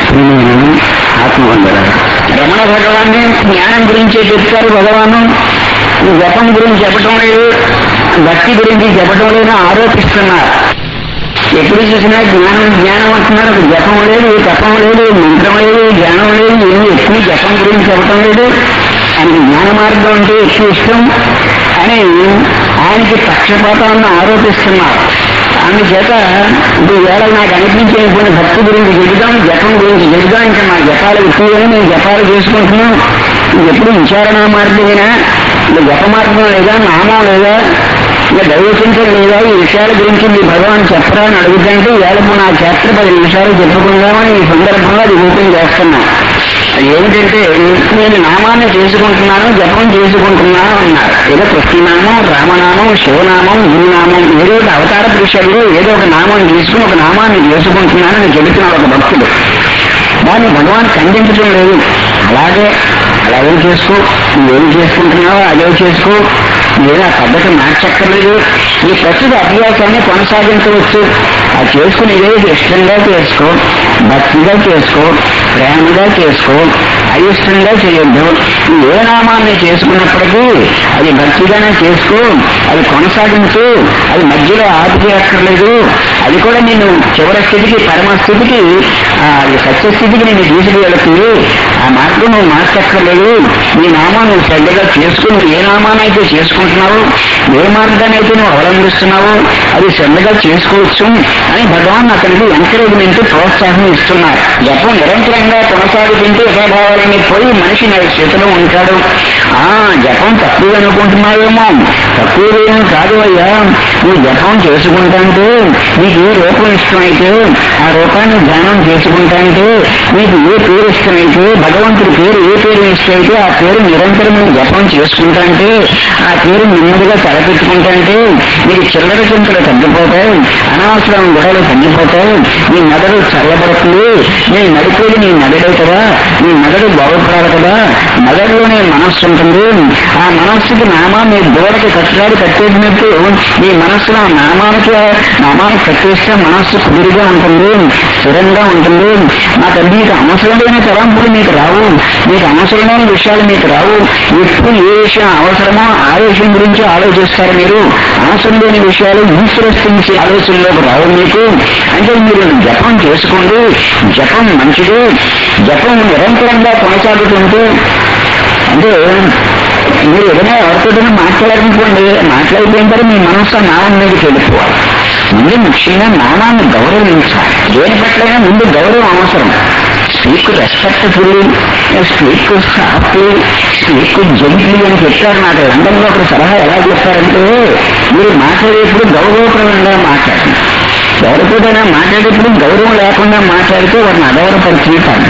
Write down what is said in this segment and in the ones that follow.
ప్రియమైన ఆత్మవందరాలు రమణ భగవాన్ని జ్ఞానం గురించే చెప్తారు భగవాను జపం గురించి చెప్పటం లేదు భక్తి గురించి చెప్పటం లేదు ఆరోపిస్తున్నారు ఎప్పుడు చూసినా జ్ఞానం జ్ఞానం అంటున్నారు ఒక జపం లేదు తపం లేదు మంత్రం లేదు జ్ఞానం లేదు ఏమి ఎక్కువ జపం గురించి చెప్పటం లేదు ఆయనకి జ్ఞాన మార్గం అంటే ఎక్కువ ఇష్టం అని ఆయనకి పక్షపాతాన్ని ఆరోపిస్తున్నారు అందుచేత ఇప్పుడు వేళ నాకు అనిపించే కొన్ని భక్తి గురించి చెబుదాం జపం గురించి చెబుదాం ఇంకా మా జపాలు ఎక్కువని నేను జపాలు చేసుకుంటున్నాను ఇది ఎప్పుడు విచారణ మార్గమేనా ఇంకా జప మార్గం లేదా నామం లేదా ఇంకా దైవచింతన లేదా ఈ విషయాల గురించి మీ భగవాన్ చెప్పరా అని అడుగుతుంటే వేళము నా చేత్ర పది నిమిషాలు చెప్పుకుందామని ఈ సందర్భంగా అది ఓపెన్ చేస్తున్నా అది ఏమిటంటే నేను నామాన్ని చేసుకుంటున్నాను జపం చేసుకుంటున్నాను అన్నారు ఏదో కృష్ణనామం రామనామం శివనామం గురునామం ఏదో ఒక అవతార పురుషులు ఏదో ఒక నామం తీసుకుని ఒక నామాన్ని చేసుకుంటున్నానని చెబుతున్నాడు ఒక భక్తుడు దాన్ని భగవాన్ ఖండించడం లేదు అలాగే అలాగే చేసుకో నువ్వేం చేసుకుంటున్నావో అదే చేసుకో నేను ఆ పద్ధతి మార్చక్కర్లేదు ఈ ప్రస్తుత అభ్యాసాన్ని కొనసాగించవచ్చు ఆ చేసుకునేదే ఇష్టంగా చేసుకో భక్తిగా చేసుకో ప్రేమగా చేసుకో అయిష్టంగా చేయొద్దు నువ్వు ఏ నామాన్ని చేసుకున్నప్పటికీ అది భక్తిగానే చేసుకో అది కొనసాగించు అది మధ్యలో ఆపిచేయక్కర్లేదు అది కూడా నేను చివరి స్థితికి పరమ స్థితికి ఆ, అది సత్యస్థితికి నేను తీసుకువెళుతుంది ఆ మార్గం నువ్వు మార్చక్కర్లేదు నీ నామం నువ్వు శ్రద్ధగా చేసుకుని నువ్వు ఏ నామాన్ని అయితే చేసుకుంటున్నావు ఏ మార్గాన్ని అయితే నువ్వు అవలంబిస్తున్నావు అది శ్రద్ధగా చేసుకోవచ్చు అని భగవాన్ అతనికి ఎంకరేజ్మెంట్ ప్రోత్సాహం ఇస్తున్నారు జపం నిరంతరంగా కొనసాగుతుంటే యథాభావాలని పోయి మనిషి నా చేతిలో ఉంటాడు ఆ జపం తక్కువ అనుకుంటున్నావేమో తక్కువ ఏం కాదు అయ్యా నువ్వు జపం చేసుకుంటాంటే నీకు ఏ రూపం ఇష్టమైతే ఆ రూపాన్ని ధ్యానం చేసుకుంటాంటే నీకు ఏ పేరు ఇష్టమైతే భగవంతుడి పేరు ఏ పేరు ఇష్టమైతే ఆ పేరు నిరంతరం నువ్వు జపం చేసుకుంటాంటే ఆ పేరు నెమ్మదిగా తలపెట్టుకుంటాంటే నీకు చిల్లర చింతలు తగ్గిపోతాయి అనవసరం గొడవలు తగ్గిపోతాయి నీ మెదడు చల్లబడుతుంది నీ నడిపేది నీ మెదడే కదా నీ మెదడు బాగుపడాలి కదా మెదడులోనే మనస్సు ఉంటుంది ఆ మనస్సుకి నామాన్ని దూడకి కట్టడాలు కట్టేసినట్టు నీ మనస్సులో ఆ నామానికి నామానికి కట్టేస్తే మనస్సు కుదురుగా ఉంటుంది స్థిరంగా ఉంటుంది నాకు మీకు అవసరమైన తలంపులు మీకు రావు మీకు అవసరమైన విషయాలు మీకు రావు ఎప్పుడు ఏ విషయం అవసరమో ఆ విషయం గురించి ఆలోచిస్తారు మీరు అవసరం లేని విషయాలు ఈశ్వరస్థించి ఆలోచనలోకి రావు మీకు అంటే మీరు జపం చేసుకోండి జపం మంచిది జపం నిరంతరంగా కొనసాగుతుంటే అంటే మీరు ఏదైనా ఎవరితో మాట్లాడాలనుకోండి మాట్లాడిపోయిన తర్వాత మీ మనస్సు ఆ నామం మీదకి వెళ్ళిపోవాలి ముందు ముఖ్యంగా నామాన్ని గౌరవించాలి దేని పట్లైనా ముందు గౌరవం అవసరం speak respectfully speak softly speak gently అని చెప్పారు నాకు లండన్లో ఒక సలహా ఎలా చెప్పారంటే మీరు మాట్లాడేప్పుడు గౌరవప్రదంగా మాట్లాడండి ఎవరితోటైనా మాట్లాడేప్పుడు గౌరవం లేకుండా మాట్లాడితే వారిని అగౌరవపరిచినట్టు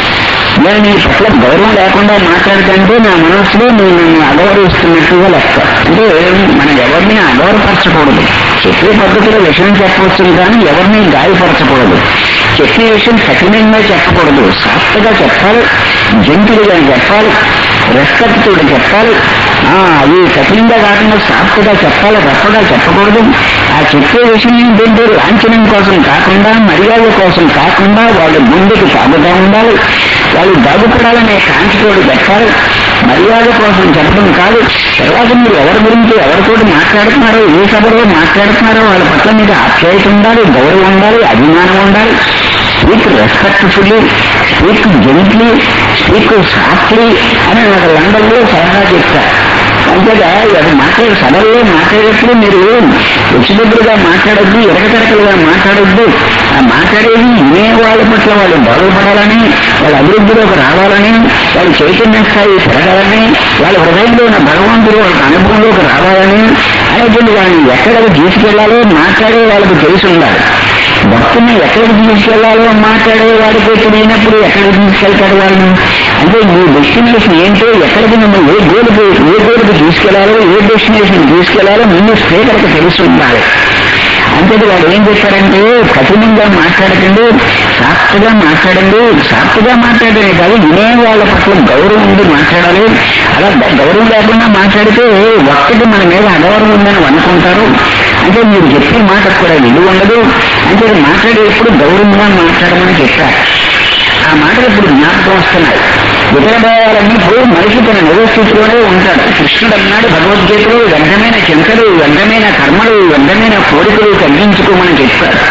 నేను నీ పట్ల గౌరవం లేకుండా మాట్లాడుతుంటే నా మనసులో నేను నిన్ను అగౌరవిస్తున్నట్టుగా లెక్క అంటే మనం ఎవరిని అగౌరవపరచకూడదు చెప్పే పద్ధతిలో విషయం చెప్పవచ్చు కానీ ఎవరిని గాయపరచకూడదు చెప్పే విషయం కఠినంగా చెప్పకూడదు సాఫ్ట్గా చెప్పాలి జంతువుగా చెప్పాలి రెస్పెక్ట్ తోటి చెప్పాలి ఆ, అది కఠినంగా కాకుండా సాఫ్ట్గా చెప్పాలి రఫ్గా చెప్పకూడదు ఆ చెప్పే విషయం ఏంటంటే లాంఛనం కోసం కాకుండా మర్యాద కోసం కాకుండా వాళ్ళు ముందుకు సాగుతూ ఉండాలి వాళ్ళు బాగుపడాలనే కాంక్షతోడు పెట్టాలి మర్యాద కోసం చెప్పడం కాదు తర్వాత మీరు ఎవరి గురించి ఎవరితో మాట్లాడుతున్నారో ఏ సభలో మాట్లాడుతున్నారో వాళ్ళ పట్ల మీకు ఆప్యాయత ఉండాలి గౌరవం ఉండాలి అభిమానం ఉండాలి speak respectfully speak gently speak softly అని నాకు లండన్లో సలహా చెప్తారు అంతేగా అది మాట్లాడే సభల్లో మాట్లాడేప్పుడు మీరు వచ్చినప్పుడుగా మాట్లాడొద్దు ఎరకతరకలుగా మాట్లాడొద్దు ఆ మాట్లాడేది వినే వాళ్ళ పట్ల వాళ్ళు బాగుపడాలని వాళ్ళ అభివృద్ధిలోకి రావాలని వాళ్ళ చైతన్య స్థాయి పెరగాలని వాళ్ళ హృదయంలో ఉన్న భగవంతుడు వాళ్ళకి అనుభవంలోకి రావాలని అనేటువంటి వాళ్ళని ఎక్కడికి తీసుకెళ్లాలో మాట్లాడే వాళ్ళకి తెలిసి ఉండాలి భక్తుని ఎక్కడికి తీసుకెళ్లాలో మాట్లాడే వాడికి తెలియనప్పుడు ఎక్కడికి తీసుకెళ్తాడు వాళ్ళని అంటే మీ డెస్టినేషన్ ఏంటో ఎక్కడికి మిమ్మల్ని ఏ గోలుకి ఏ గోలుకి తీసుకెళ్లాలో ఏ డెస్టినేషన్ తీసుకెళ్లాలో ముందు స్పీకర్కి తెలిసి ఉండాలి అంతేది వాళ్ళు ఏం చెప్పారంటే కఠినంగా మాట్లాడకండి సాఫ్ట్గా మాట్లాడండి సాఫ్ట్గా మాట్లాడమే కాదు వినే వాళ్ళ పట్ల గౌరవం ఉండి మాట్లాడాలి అలా గ- గౌరవం లేకుండా మాట్లాడితే ఒక్కటి మన మీద అగౌరవం ఉందని అనుకుంటారు అంటే మీరు చెప్పే మాటకు కూడా విలువ ఉండదు అంటే మాట్లాడేటప్పుడు గౌరవంగా మాట్లాడమని చెప్పారు ఆ మాటలు ఇప్పుడు జ్ఞాపకం వస్తున్నాయి ఇతర భావాలన్నీ ఇప్పుడు మనిషి తన నిజస్థితిలోనే ఉంటాడు కృష్ణుడు అన్నాడు భగవద్గీతలో వ్యర్థమైన చింతలు వ్యర్థమైన కర్మలు వ్యర్థమైన కోరికలు తగ్గించుకోమని చెప్పాడు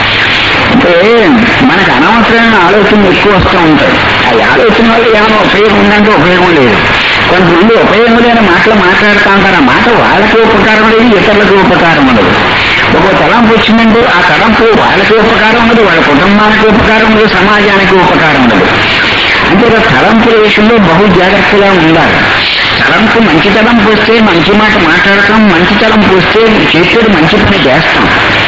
అంటే మనకు అనవసరమైన ఆలోచనలు ఎక్కువ వస్తూ ఉంటాయి ఆ ఆలోచన వల్ల ఏమైనా ఉపయోగం ఉందంటే ఉపయోగం లేదు కొంతమంది ఉపయోగం లేని మాటలు మాట్లాడుతూ ఉంటారు ఆ మాట వాళ్ళకి ఉపకారం లేదు ఇతరులకు ఉపకారం ఉండదు ఒక తలంపు వచ్చిందంటే ఆ తలంపు వాళ్ళకి ఉపకారం ఉండదు వాళ్ళ కుటుంబానికి ఉపకారం ఉండదు సమాజానికి ఉపకారం ఉండదు అంటే ఇక తలంపుల విషయంలో బహు జాగ్రత్తగా ఉండాలి తలంపు మంచి తలంపు వస్తే మంచి మాట మాట్లాడతాం మంచి తలంపు వస్తే చేతుడు మంచి పని చేస్తాం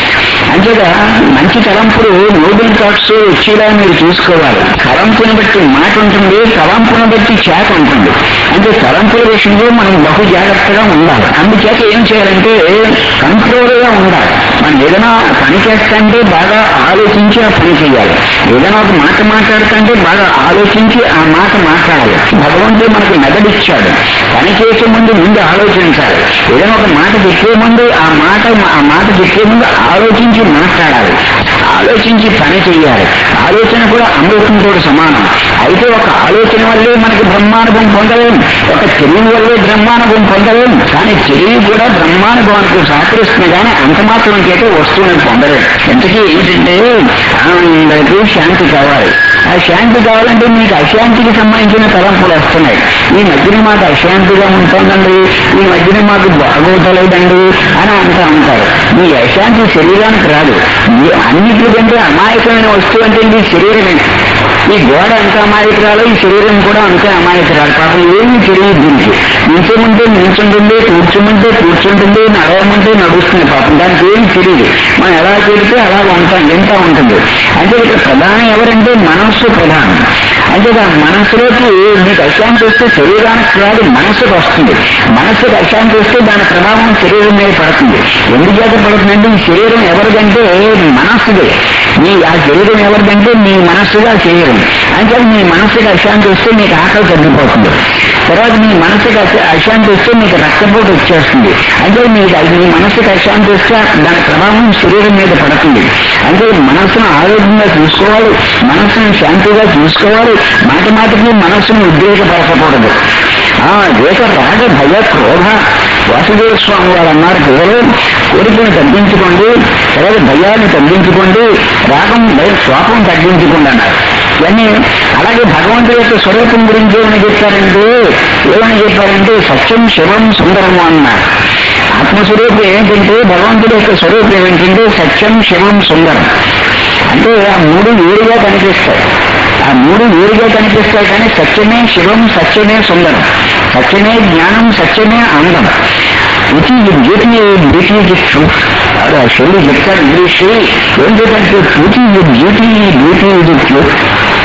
అంతేగా మంచి తలంపులు నోబెల్ థాట్స్ వచ్చేలా మీరు చూసుకోవాలి తలంపుని బట్టి మాట ఉంటుంది తలంపుని బట్టి చేత ఉంటుంది అంటే తలంపుల విషయంలో మనం బహు జాగ్రత్తగా ఉండాలి అందుచేత ఏం చేయాలంటే కంట్రోల్ గా ఉండాలి మనం ఏదైనా పని చేస్తుంటే బాగా ఆలోచించి ఆ పని చేయాలి ఏదైనా ఒక మాట మాట్లాడుతుంటే బాగా ఆలోచించి ఆ మాట మాట్లాడాలి భగవంతుడు మనకు మెదడిచ్చాడు పని చేసే ముందు ముందు ఆలోచించాలి ఏదైనా ఒక మాట చెప్పే ముందు ఆ మాట ఆ మాట చెప్పే ముందు ఆలోచించి మాట్లాడాలి ఆలోచించి పని చేయాలి ఆలోచన కూడా అమృతంతో సమానం అయితే ఒక ఆలోచన వల్లే మనకి బ్రహ్మానుభవం పొందలేం ఒక తెలివి వల్లే బ్రహ్మానుభవం పొందలేం కానీ తెలివి కూడా బ్రహ్మానుభవానికి సహకరిస్తుంది కానీ అంత మాత్రం చేత వస్తువుని పొందలేం ఇంతకీ ఏంటంటే అందరికీ శాంతి కావాలి ఆ శాంతి కావాలంటే మీకు అశాంతికి సంబంధించిన తలంపులు వస్తున్నాయి ఈ మధ్యన మాకు అశాంతిగా ఉంటుందండి ఈ మధ్యన మాకు బాగోతలేదండి అని అంటూ ఉంటారు మీ అశాంతి శరీరానికి రాదు ఈ అన్నిటికంటే అమాయకమైన వస్తువు అంటే ఈ శరీరమే ఈ గోడ ఎంత అమాయకురాలో ఈ శరీరం కూడా అంతే అమాయకురాలు పాపం ఏమీ తెలియదు దీనికి నిల్చోమంటే నిల్చుంటుంది కూర్చుంటే కూర్చుంటుంది నడవమంటే నడుస్తుంది పాపం దానికి ఏమి తెలియదు మనం ఎలా చెడితే అలా ఉంటాం ఎంత ఉంటుంది అంటే ఇక్కడ ప్రధానం ఎవరంటే మనస్సు ప్రధానం అంటే దాని మనస్సులోకి మీకు అశాంతి వస్తే శరీరానికి రాదు మనస్సుకు వస్తుంది మనస్సుకు అశాంతి వస్తే దాని ప్రభావం శరీరం మీద పడుతుంది ఎందుచేత పడుతుందంటే ఈ శరీరం ఎవరిదంటే మనస్సుదే మీ ఆ శరీరం ఎవరిదంటే మీ మనస్సుగా శరీరం అంటే మీ మనస్సుకి అశాంతి వస్తే మీకు ఆకలి తగ్గిపోతుంది తర్వాత మీ మనసుకి అశ- అశాంతి వస్తే మీకు రక్తపోటు వచ్చేస్తుంది అంటే మీకు అది మీ మనసుకి అశాంతి వస్తే దాని ప్రభావం శరీరం మీద పడుతుంది అంటే మనసును ఆరోగ్యంగా చూసుకోవాలి మనసును శాంతిగా చూసుకోవాలి మాట మాటకి మనస్సును ఉద్రేకపరచకూడదు ఆ దేశ రాగ భయ క్రోధ వాసుదేవ స్వామి వారు అన్నారు కేవలం కోరికను తగ్గించుకోండి తర్వాత భయాన్ని తగ్గించుకోండి రాగం భయ స్వాపం తగ్గించుకోండి అన్నారు ఇవన్నీ అలాగే భగవంతుడి యొక్క స్వరూపం గురించి ఏమని చెప్పారంటే ఏమని చెప్పారంటే సత్యం శివం సుందరము అన్నారు ఆత్మస్వరూపం ఏంటంటే భగవంతుడి యొక్క స్వరూపం ఏమిటంటే సత్యం శివం సుందరం అంటే ఆ మూడు వేరుగా కనిపిస్తాయి ఆ మూడు వేరుగా కనిపిస్తాయి కానీ సత్యమే శివం సత్యమే సుందరం సత్యమే జ్ఞానం సత్యమే ఆనందం ఇది బ్యూటీ బ్యూటీ ది ట్రూత్ అది ఆ శివుడు చెప్తాడు ఇంగ్లీష్ ఏం చెప్పంటే beauty beauty beauty the truth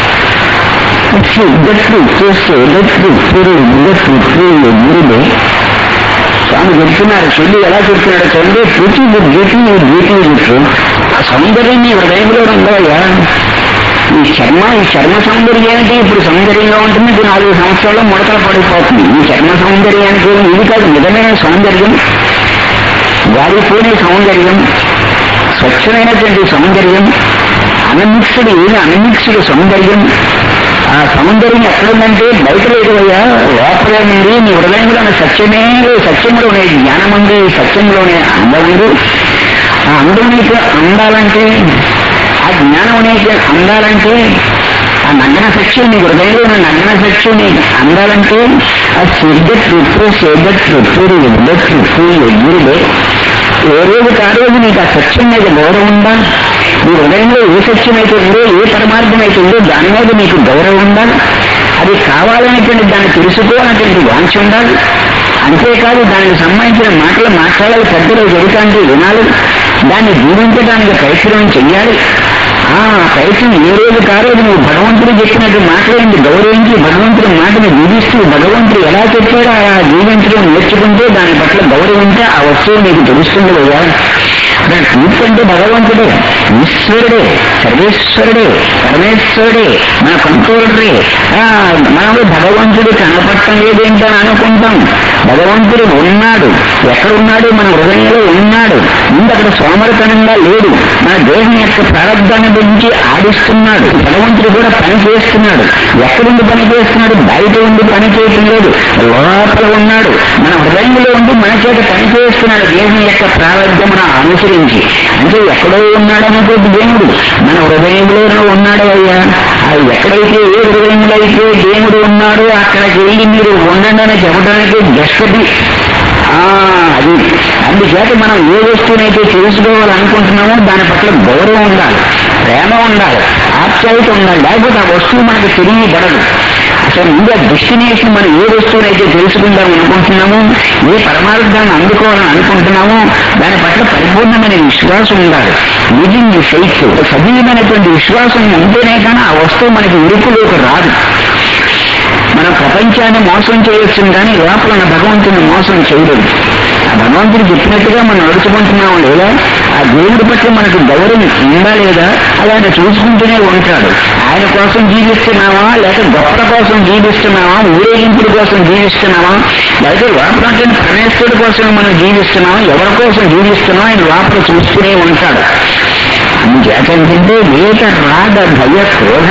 గట్టు చేస్తే గట్టు పూరి గట్టు పూరి గురిలో స్వామి చెప్తున్నారు చెల్లి ఎలా చెప్తున్నాడో చూడండి పూర్తి బ్యూటీ బ్యూటీ ట్రూత్ ఆ సౌందర్యం నీ హృదయంలో ఉండవయ్యా ఈ చర్మ ఈ చర్మ సౌందర్యానికి ఇప్పుడు సౌందర్యంగా ఉంటుంది ఇది నాలుగు సంవత్సరాల్లో ముడతలు పడిపోతుంది ఈ చర్మ సౌందర్యానికి ఇది కాదు నిజమైన సౌందర్యం వారిపోయిన సౌందర్యం స్వచ్ఛమైనటువంటి సౌందర్యం అనమిక్స్డ్ ఏది అనమిక్స్డ్ సౌందర్యం ఆ సౌందర్యం ఎక్కడుందంటే బయట లేదయ్యా లోపలే ఉంది నీ హృదయంలోని సత్యమే సత్యంలోనే జ్ఞానం ఉంది సత్యంలోనే అందం ఉంది ఆ అందం నీకు అందాలంటే ఆ జ్ఞానం నీకు అందాలంటే ఆ నగ్న సత్యం నీ హృదయంలో ఉన్న నగ్న సత్యం నీకు అందాలంటే ఆ సిద్ధత్ రుప్పు సేదత్ రుప్పురు ఎద్దత్ రుప్పు ఎగ్గురుడే ఏ రోజు ఆ రోజు నీకు ఆ సత్యం మీద గౌరవం ఉందా నీ హృదయంలో ఏ సత్యం అయితే ఉందో ఏ పరమార్థం అయితే ఉందో దాని మీద నీకు గౌరవం ఉండాలి అది కావాలనేటువంటి దాన్ని తెలుసుకోవాలనేటువంటి వాంఛ ఉండాలి అంతేకాదు దానికి సంబంధించిన మాటలు మాట్లాడాలి పెద్దలు జరుగుతాంటే వినాలి దాన్ని జీవించడానికి ప్రయత్నం చెయ్యాలి ఆ ప్రయత్నం ఏ రోజు ఆ రోజు నువ్వు భగవంతుడు చెప్పినట్టు మాట్లాడింది గౌరవించి భగవంతుడి మాటను జీవిస్తూ భగవంతుడు ఎలా చెప్పాడో అలా జీవించడం నేర్చుకుంటే దాని పట్ల గౌరవింటే ఆ వస్తువు నీకు తెలుస్తుంది కదా దాని పూర్తి అంటే భగవంతుడే ఈశ్వరుడే సర్వేశ్వరుడే పరమేశ్వరుడే మన కంట్రోలరే మనము భగవంతుడు కనపడటం లేదేంటని అనుకుంటాం భగవంతుడు ఉన్నాడు ఎక్కడ ఉన్నాడు మన హృదయంలో ఉన్నాడు ముందు అక్కడ సోమరితనంగా లేడు మన దేహం యొక్క ప్రారంభాన్ని గురించి ఆడిస్తున్నాడు భగవంతుడు కూడా పని చేస్తున్నాడు ఎక్కడుండి పని చేస్తున్నాడు బయట ఉండి పని చేయటం లేదు లోపల ఉన్నాడు మన హృదయంలో ఉండి మన చేత పని చేస్తున్నాడు దేహం యొక్క ప్రారంభమును అనుసరించి అంటే ఎక్కడో ఉన్నాడు అనుకోటి దేవుడు మన హృదయంలోనే ఉన్నాడు అయ్యా అది ఎక్కడైతే ఏ హృదయంలో అయితే దేవుడు ఉన్నాడో అక్కడికి వెళ్ళి మీరు ఉండండి అని చెప్పడానికి గెస్ట్ది అది అందుచేత మనం ఏ వస్తువునైతే తెలుసుకోవాలనుకుంటున్నామో దాని పట్ల గౌరవం ఉండాలి ప్రేమ ఉండాలి ఆప్యాయత ఉండాలి లేకపోతే ఆ వస్తువు మనకు తెలియబడదు అసలు ముందు ఆ డెస్టినేషన్ మనం ఏ వస్తువునైతే తెలుసుకుందాం అనుకుంటున్నామో ఏ పరమార్థాన్ని అందుకోవాలని అనుకుంటున్నామో దాని పట్ల పరిపూర్ణమైన విశ్వాసం ఉండాలి లివింగ్ ఫెయిత్ సజీవమైనటువంటి విశ్వాసం ఉంటేనే కానీ ఆ వస్తువు మనకి ఇరుకులోకి రాదు మనం ప్రపంచాన్ని మోసం చేయొచ్చు కానీ లోపల ఉన్న భగవంతుని మోసం చేయలేదు ఆ భగవంతుడు చెప్పినట్టుగా మనం నడుచుకుంటున్నాం లేదా ఆ దేవుడి పట్ల మనకు గౌరవం ఉందా లేదా అది ఆయన చూసుకుంటూనే ఉంటాడు ఆయన కోసం జీవిస్తున్నావా లేక గొప్పల కోసం జీవిస్తున్నావా ఊరేగింపుల కోసం జీవిస్తున్నావా లేకపోతే లోపల ప్రణేశ్వరుడి కోసం మనం జీవిస్తున్నావా ఎవరి కోసం జీవిస్తున్నావా ఆయన లోపల చూస్తూనే ఉంటాడు అందుచేత ఏంటంటే వేట రాగ భయ క్రోధ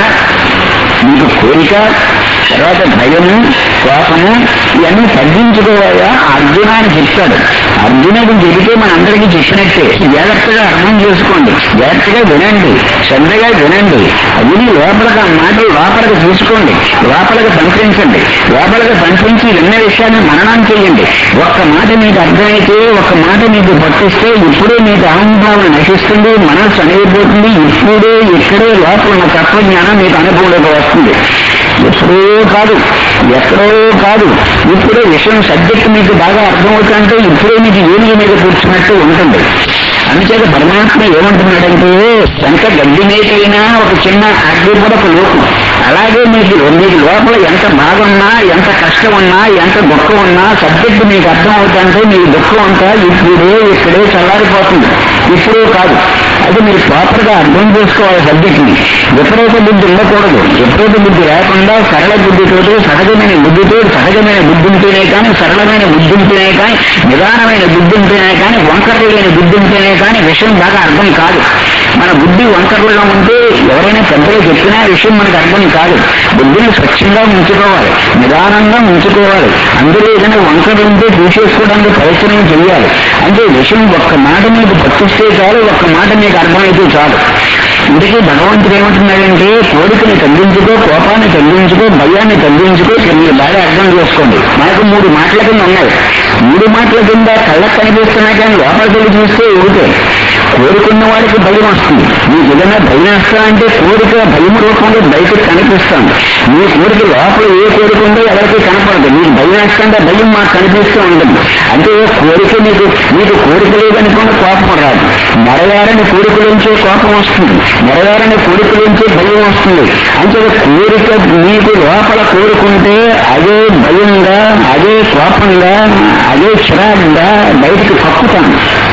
మీకు కోరిక తర్వాత భయము కోపము ఇవన్నీ తగ్గించుకోవాలా అర్జున అని చెప్తాడు అర్జునుడు చెబితే మనందరికీ చెప్పినట్టే జాగ్రత్తగా అర్థం చేసుకోండి జాగ్రత్తగా వినండి శ్రద్ధగా వినండి అది లోపలికి ఆ మాటలు లోపలికి తీసుకోండి లోపలికి పంపించండి లోపలికి పంపించి విన్న విషయాన్ని మననం చేయండి ఒక్క మాట మీకు అర్థమైతే ఒక్క మాట మీకు పట్టిస్తే ఇప్పుడే మీకు అహంభావం నశిస్తుంది మనస్సు అనేపోతుంది ఇప్పుడే ఇక్కడే లోపల ఉన్న తత్వజ్ఞానం మీకు అనుభవంలోకి వస్తుంది ఎప్పుడో కాదు ఎక్కడో కాదు ఇప్పుడే విషయం సబ్జెక్ట్ మీకు బాగా అర్థమవుతుందంటే ఇప్పుడే మీకు ఏమి మీద కూర్చున్నట్టు ఉంటుంది అందుచేత పరమాత్మ ఏమంటున్నాడంటే ఎంత గడ్డి మేకైనా ఒక చిన్న అగ్ని కూడా ఒక లోకు అలాగే మీకు మీకు లోపల ఎంత బాగున్నా ఎంత కష్టం ఉన్నా ఎంత దుఃఖం ఉన్నా సబ్జెక్ట్ మీకు అర్థం అవుతుంటే మీ దుఃఖం అంతా ఇప్పుడే ఇక్కడే చల్లారిపోతుంది ఇప్పుడే కాదు అది మీరు ప్రాపర్ గా అర్థం చేసుకోవాలి సబ్జెక్ట్ని విపరీత బుద్ధి ఉండకూడదు విపరీత బుద్ధి లేకుండా సరళ బుద్ధితోటి సహజమైన బుద్ధితో సహజమైన బుద్ధి ఉంటేనే కానీ సరళమైన బుద్ధి ఉంటేనే కానీ నిదానమైన బుద్ధి ఉంటేనే కానీ వంకరలు లేని బుద్ధి ఉంటేనే కానీ విషయం బాగా అర్థం కాదు మన బుద్ధి వంకరలో ఉంటే ఎవరైనా పెద్దలు చెప్పినా విషయం మనకు అర్థం కాదు బుద్ధిని స్వచ్ఛంగా ఉంచుకోవాలి నిదానంగా ఉంచుకోవాలి అందులో ఏదైనా వంకరలు ఉంటే తీసేసుకోవడానికి ప్రయత్నం చేయాలి అంటే విషయం ఒక్క మాట మీకు పట్టిస్తే చాలు ఒక్క మాట మీకు అర్థమైతే చాలు ఇందుకే భగవంతుడు ఏమంటున్నాడంటే కోరికని తగ్గించుకో కోపాన్ని తగ్గించుకో భయాన్ని తగ్గించుకో మీరు బాగా అర్థం చేసుకోండి మనకు మూడు మాటల కింద ఉన్నాయి మూడు మాటల కింద కళ్ళకు కనిపిస్తున్నా కానీ లోపలికి వెళ్ళి చూస్తే ఊరికే కోరుకున్న వాడికి భయం వస్తుంది మీకు ఏదైనా భయం వస్తా అంటే కోరిక భయం రూపంలో బయటకు కనిపిస్తాను మీ కోరిక లోపల ఏ కోరిక ఉందో ఎవరికి కనపడదు మీకు భయం వేస్తుంటే భయం మాకు కనిపిస్తూ ఉంటుంది అంటే కోరిక మీకు మీకు కోరిక లేదనుకోండి కోపం రాదు మరయారని కోరికలుంచే కోపం వస్తుంది మరయారని కోరికలుంచే భయం వస్తుంది అంటే కోరిక మీకు లోపల కోరుకుంటే అదే భయంగా అదే కోపంగా అదే చిరాగ్గా బయటికి కక్కుతాను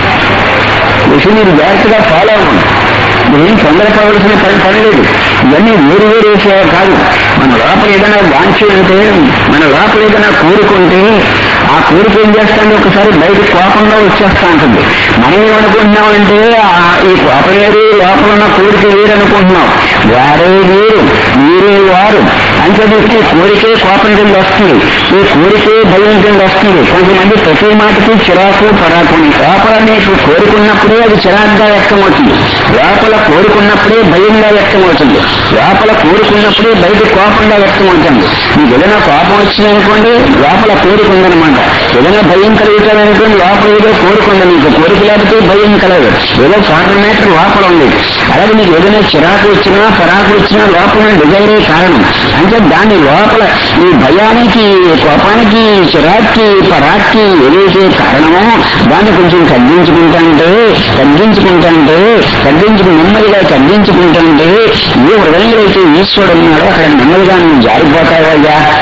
విషయం మీరు జాగ్రత్తగా ఫాలో అవ్వండి మీరేం తొందరపడవలసిన పని పని లేదు ఇవన్నీ వేరు వేరు విషయాలు కాదు మన లోపల ఏదైనా వాంఛ ఉంటే మన లోపల ఏదైనా కోరుకుంటే ఆ కోరిక ఏం చేస్తాంటే ఒకసారి బయట కోపంగా వచ్చేస్తా ఉంటుంది మనం ఏమనుకుంటున్నామంటే ఆ- ఈ కోపం వేరు లోపల ఉన్న కోరిక వేరు అనుకుంటున్నాం వారే వేరు మీరే వారు అంటే ఈ కోరికే కోపం కింద వస్తుంది ఈ కోరికే భయం కింద వస్తుంది కొంతమంది ప్రతి మాటకి చిరాకు పరాకు లోపల నీకు కోరుకున్నప్పుడే అది చిరాకుగా వ్యక్తమవుతుంది లోపల కోరుకున్నప్పుడే భయంగా వ్యక్తమవుతుంది లోపల కోరుకున్నప్పుడే బయట కోపంగా వ్యక్తమవుతుంది మీకు ఏదైనా కోపం వచ్చిందనుకోండి లోపల కోరిక ఉందన్నమాట ఏదైనా భయం కలుగుతాడనుకోండి లోపల ఏదో కోరుకుంది మీకు కోరిక లేకపోతే భయం కలగదు ఏదో ఫార్మేటర్ లోపల ఉంది అలాగే మీకు ఏదైనా చిరాకు వచ్చినా పరాకు వచ్చినా లోపల డిజైరే కారణం అంటే దాని లోపల ఈ భయానికి కోపానికి చిరాక్కి పరాక్కి ఏదైతే కారణమో దాన్ని కొంచెం తగ్గించుకుంటాంటే తగ్గించుకుంటాంటే తగ్గించుకు నెమ్మదిగా తగ్గించుకుంటాంటే ఏ హృదయంలో అయితే ఈశ్వరుడు ఉన్నాడో అక్కడ నెమ్మదిగా నువ్వు జారిపోతావయ్యా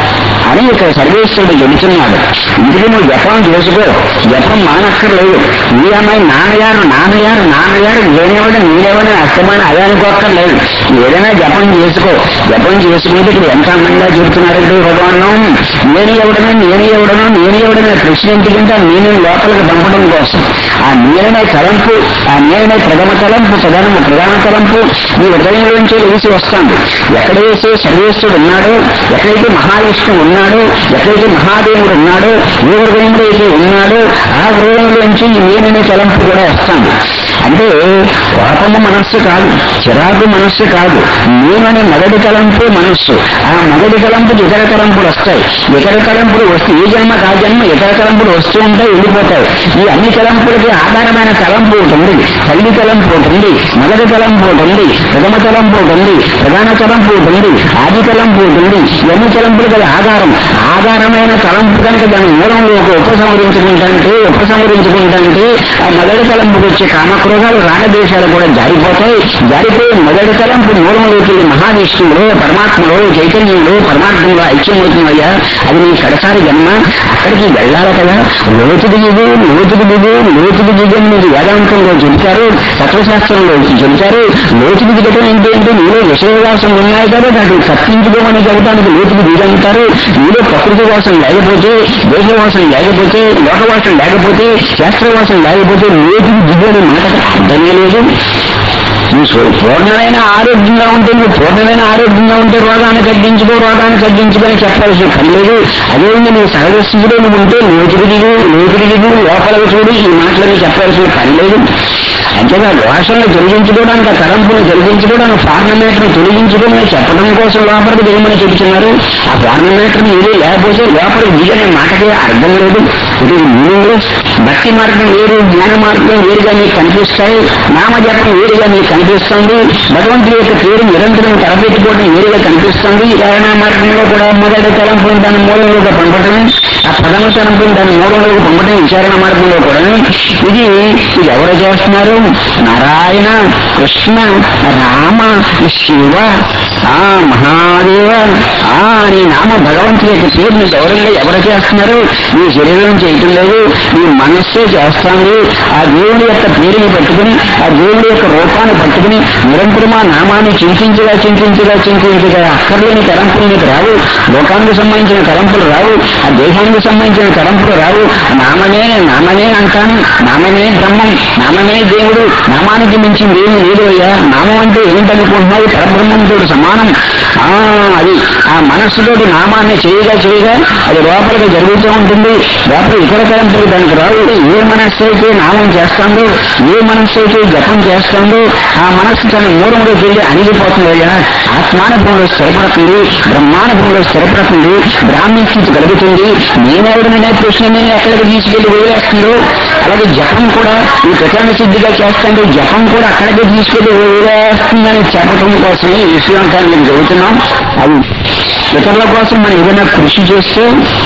అని ఇక్కడ సర్వేశ్వరుడు చెబుతున్నాడు ఇందుకు నువ్వు జపం చేసుకో జపం మానక్కర్లేదు ఈ అమ్మాయి నాన్నగారు నాన్నగారు నాన్నగారు నేనేవాడు నేనేవాడు అస్తమానం అదే అనుకోక్కర్లేదు ఏదైనా జపం చేసుకో జపం చేసుకుంటే ఇప్పుడు ఎంత అందంగా చెబుతున్నారంటే భగవాను నేను ఎవడను నేను ఎవడను నేను ఎవడనే ప్రశ్న ఎందుకంటే ఆ నేను లోపలికి పంపడం కోసం ఆ నేననే తలంపు ఆ నేననే ప్రథమ తలంపు ప్రధాన ప్రధాన తలంపు నీ హృదయంలోంచి వేసి వస్తుంది ఎక్కడైతే సర్వేశ్వరుడు ఉన్నాడో ఎక్కడైతే మహావిష్ణువు ఉన్నాడో ఎక్కడైతే మహాదేవుడు ఉన్నాడో ఏ హృదయంలో అయితే ఉన్నాడో ఆ హృదయంలోంచి ఈ నేననే తలంపు కూడా వస్తుంది అంటే కోపము మనస్సు కాదు చిరాకు మనస్సు కాదు నేననే మొదటి తలంపు మనస్సు ఆ మొదటి తలంపుకి ఇతర తలంపులు వస్తాయి ఇతర తలంపులు వస్తే ఏ జన్మ కా జన్మ ఇతర తలంపులు వస్తూ ఉంటాయి వెళ్ళిపోతాయి ఈ అన్ని తలంపులకి ఆధారమైన తలంపు ఒకటి ఉంది తల్లి తలంపు ఒకటి ఉంది మొదటి తలంపు ఒకటి ఉంది ప్రథమ తలంపు ఒకటి ఉంది ప్రధాన తలంపు ఒకటి ఉంది ఆది తలంపు ఒకటి ఉంది ఇవన్నీ తలంపులకు అది ఆధారం ఆధారమైన తలంపు కనుక దాని మూలంలో ఒక ఉపసంహరించుకుంటాంటే ఉపసంహరించుకుంటాంటే ఆ మొదటి తలంపుకి వచ్చే కామక్రోధాలు రాగదేశాలు కూడా జారిపోతాయి జారిపోయి మొదటి తలంపు మూలంలోకి వెళ్ళి మహావిష్ణువులో పరమాత్మలో చైతన్యంలో పరమాత్మలో ఐక్యమవుతుందయ్యా అది నీ కడసారి జన్మ అక్కడికి వెళ్ళాలి కదా లోతుడు దిగు లోతుడు దిగు లోతుడు దిగు అని మీకు వేదాంతంలో చెబుతారు తత్వశాస్త్రంలో చెబుతారు లోతుడు దిగటం ఏంటి అంటే నీలో విషయవాసం ఉన్నాయి కదా దాన్ని తప్పించుకోమని చెప్పడానికి లోతుడు దిగంటారు నీలో ప్రకృతి వాసం లేకపోతే దేశవాసం లేకపోతే లోకవాసం లేకపోతే శాస్త్రవాసం లేకపోతే లోతుడు దిగు అనే మాటకు అర్థమే లేదు నువ్వు స్వ- పూర్ణమైన ఆరోగ్యంగా ఉంటే నువ్వు పూర్ణమైన ఆరోగ్యంగా ఉంటే రోగాన్ని తగ్గించుకో రోగాన్ని తగ్గించుకొని చెప్పాల్సిన పని లేదు అదేవిధంగా నువ్వు సహజస్థితిలో నువ్వు ఉంటే లోతుడి దిగు లోతుడి దిగు లోపలికి చూడు ఈ మాటలని చెప్పాల్సిన పని లేదు అంతేగా దోషాలను తొలగించుకోవడానికి ఆ తలంపును తొలగించుకోవడానికి ఫార్నమేటర్ని తొలగించుకోమని చెప్పడం కోసం లోపలికి దిగమని చెబుతున్నారు ఆ ఫార్నమేటర్ని ఏది లేకపోతే లోపలికి దిగనే మాటకే అర్థం లేదు ఇది మీనింగ్లెస్ భక్తి మార్గం వేరు జ్ఞాన మార్గం వేరుగా మీకు కనిపిస్తాయి నామజపం వేరుగా మీకు కనిపిస్తుంది భగవంతుడి యొక్క పేరు నిరంతరం తలపెట్టుకోవడం వేరుగా కనిపిస్తుంది రవాణా మార్గంలో కూడా మొదటి తలంపుని దాని మూలంలోకి పంపటం ఆ ప్రథమ తలంపుని దాని మూలంలోకి పంపటం విచారణ మార్గంలో కూడా ఇది ఇది ఎవరు చేస్తున్నారు నారాయణ కృష్ణ రామ శివ ఆ మహాదేవ ఆ నీ నామ భగవంతుడి యొక్క పేరుని గౌరవంగా ఎవరు చేస్తున్నారు నీ శరీరం చేయటం లేదు నీ మనస్సే చేస్తాంది ఆ దేవుడి యొక్క పేరుని పట్టుకుని ఆ దేవుడి యొక్క రూపాన్ని పట్టుకుని నిరంతరం ఆ నామాన్ని చింతించగా చింతించగా చింతించగా అక్కర్లేని తలంపులు నీకు రావు లోకానికి సంబంధించిన తలంపులు రావు ఆ దేశానికి సంబంధించిన తలంపులు రావు నామమే నామమే అంటాను నామమే బ్రహ్మం నామమే దేవుడు నామానికి మించింది ఏమి లేదు అయ్యా నామం అంటే ఏంటనుకుంటున్నావు పరబ్రహ్మంతో సమానం ఆ అది ఆ మనస్సుతోటి నామాన్ని చేయగా చేయగా అది లోపలికి జరుగుతూ ఉంటుంది లోపల ఇతర తలంపులు దానికి రావు ఏ మనస్సు అయితే నామం చేస్తుందో ఏ మనస్సు అయితే జపం చేస్తుందో ఆ మనస్సు తన మూలంలోకి వెళ్ళి అణిగిపోతుంది అయ్యా ఆత్మానుభవంలో స్థిరపడుతుంది బ్రహ్మానుభవంలో స్థిరపడుతుంది బ్రాహ్మీ స్థితి కలుగుతుంది నేనెవడననే ప్రశ్న నేను ఎక్కడికి తీసుకెళ్లి వదిలేస్తుందో అలాగే జపం కూడా ఈ ప్రకరణ సిద్ధిగా చేస్తుంటే జపం కూడా అక్కడికి తీసుకెళ్లి వదిలేస్తుందని చెప్పడం కోసమే ఈ విషయం అంతా మీకు చెబుతున్నాం అది ఇతరుల కోసం మనం ఏదైనా కృషి చేస్తే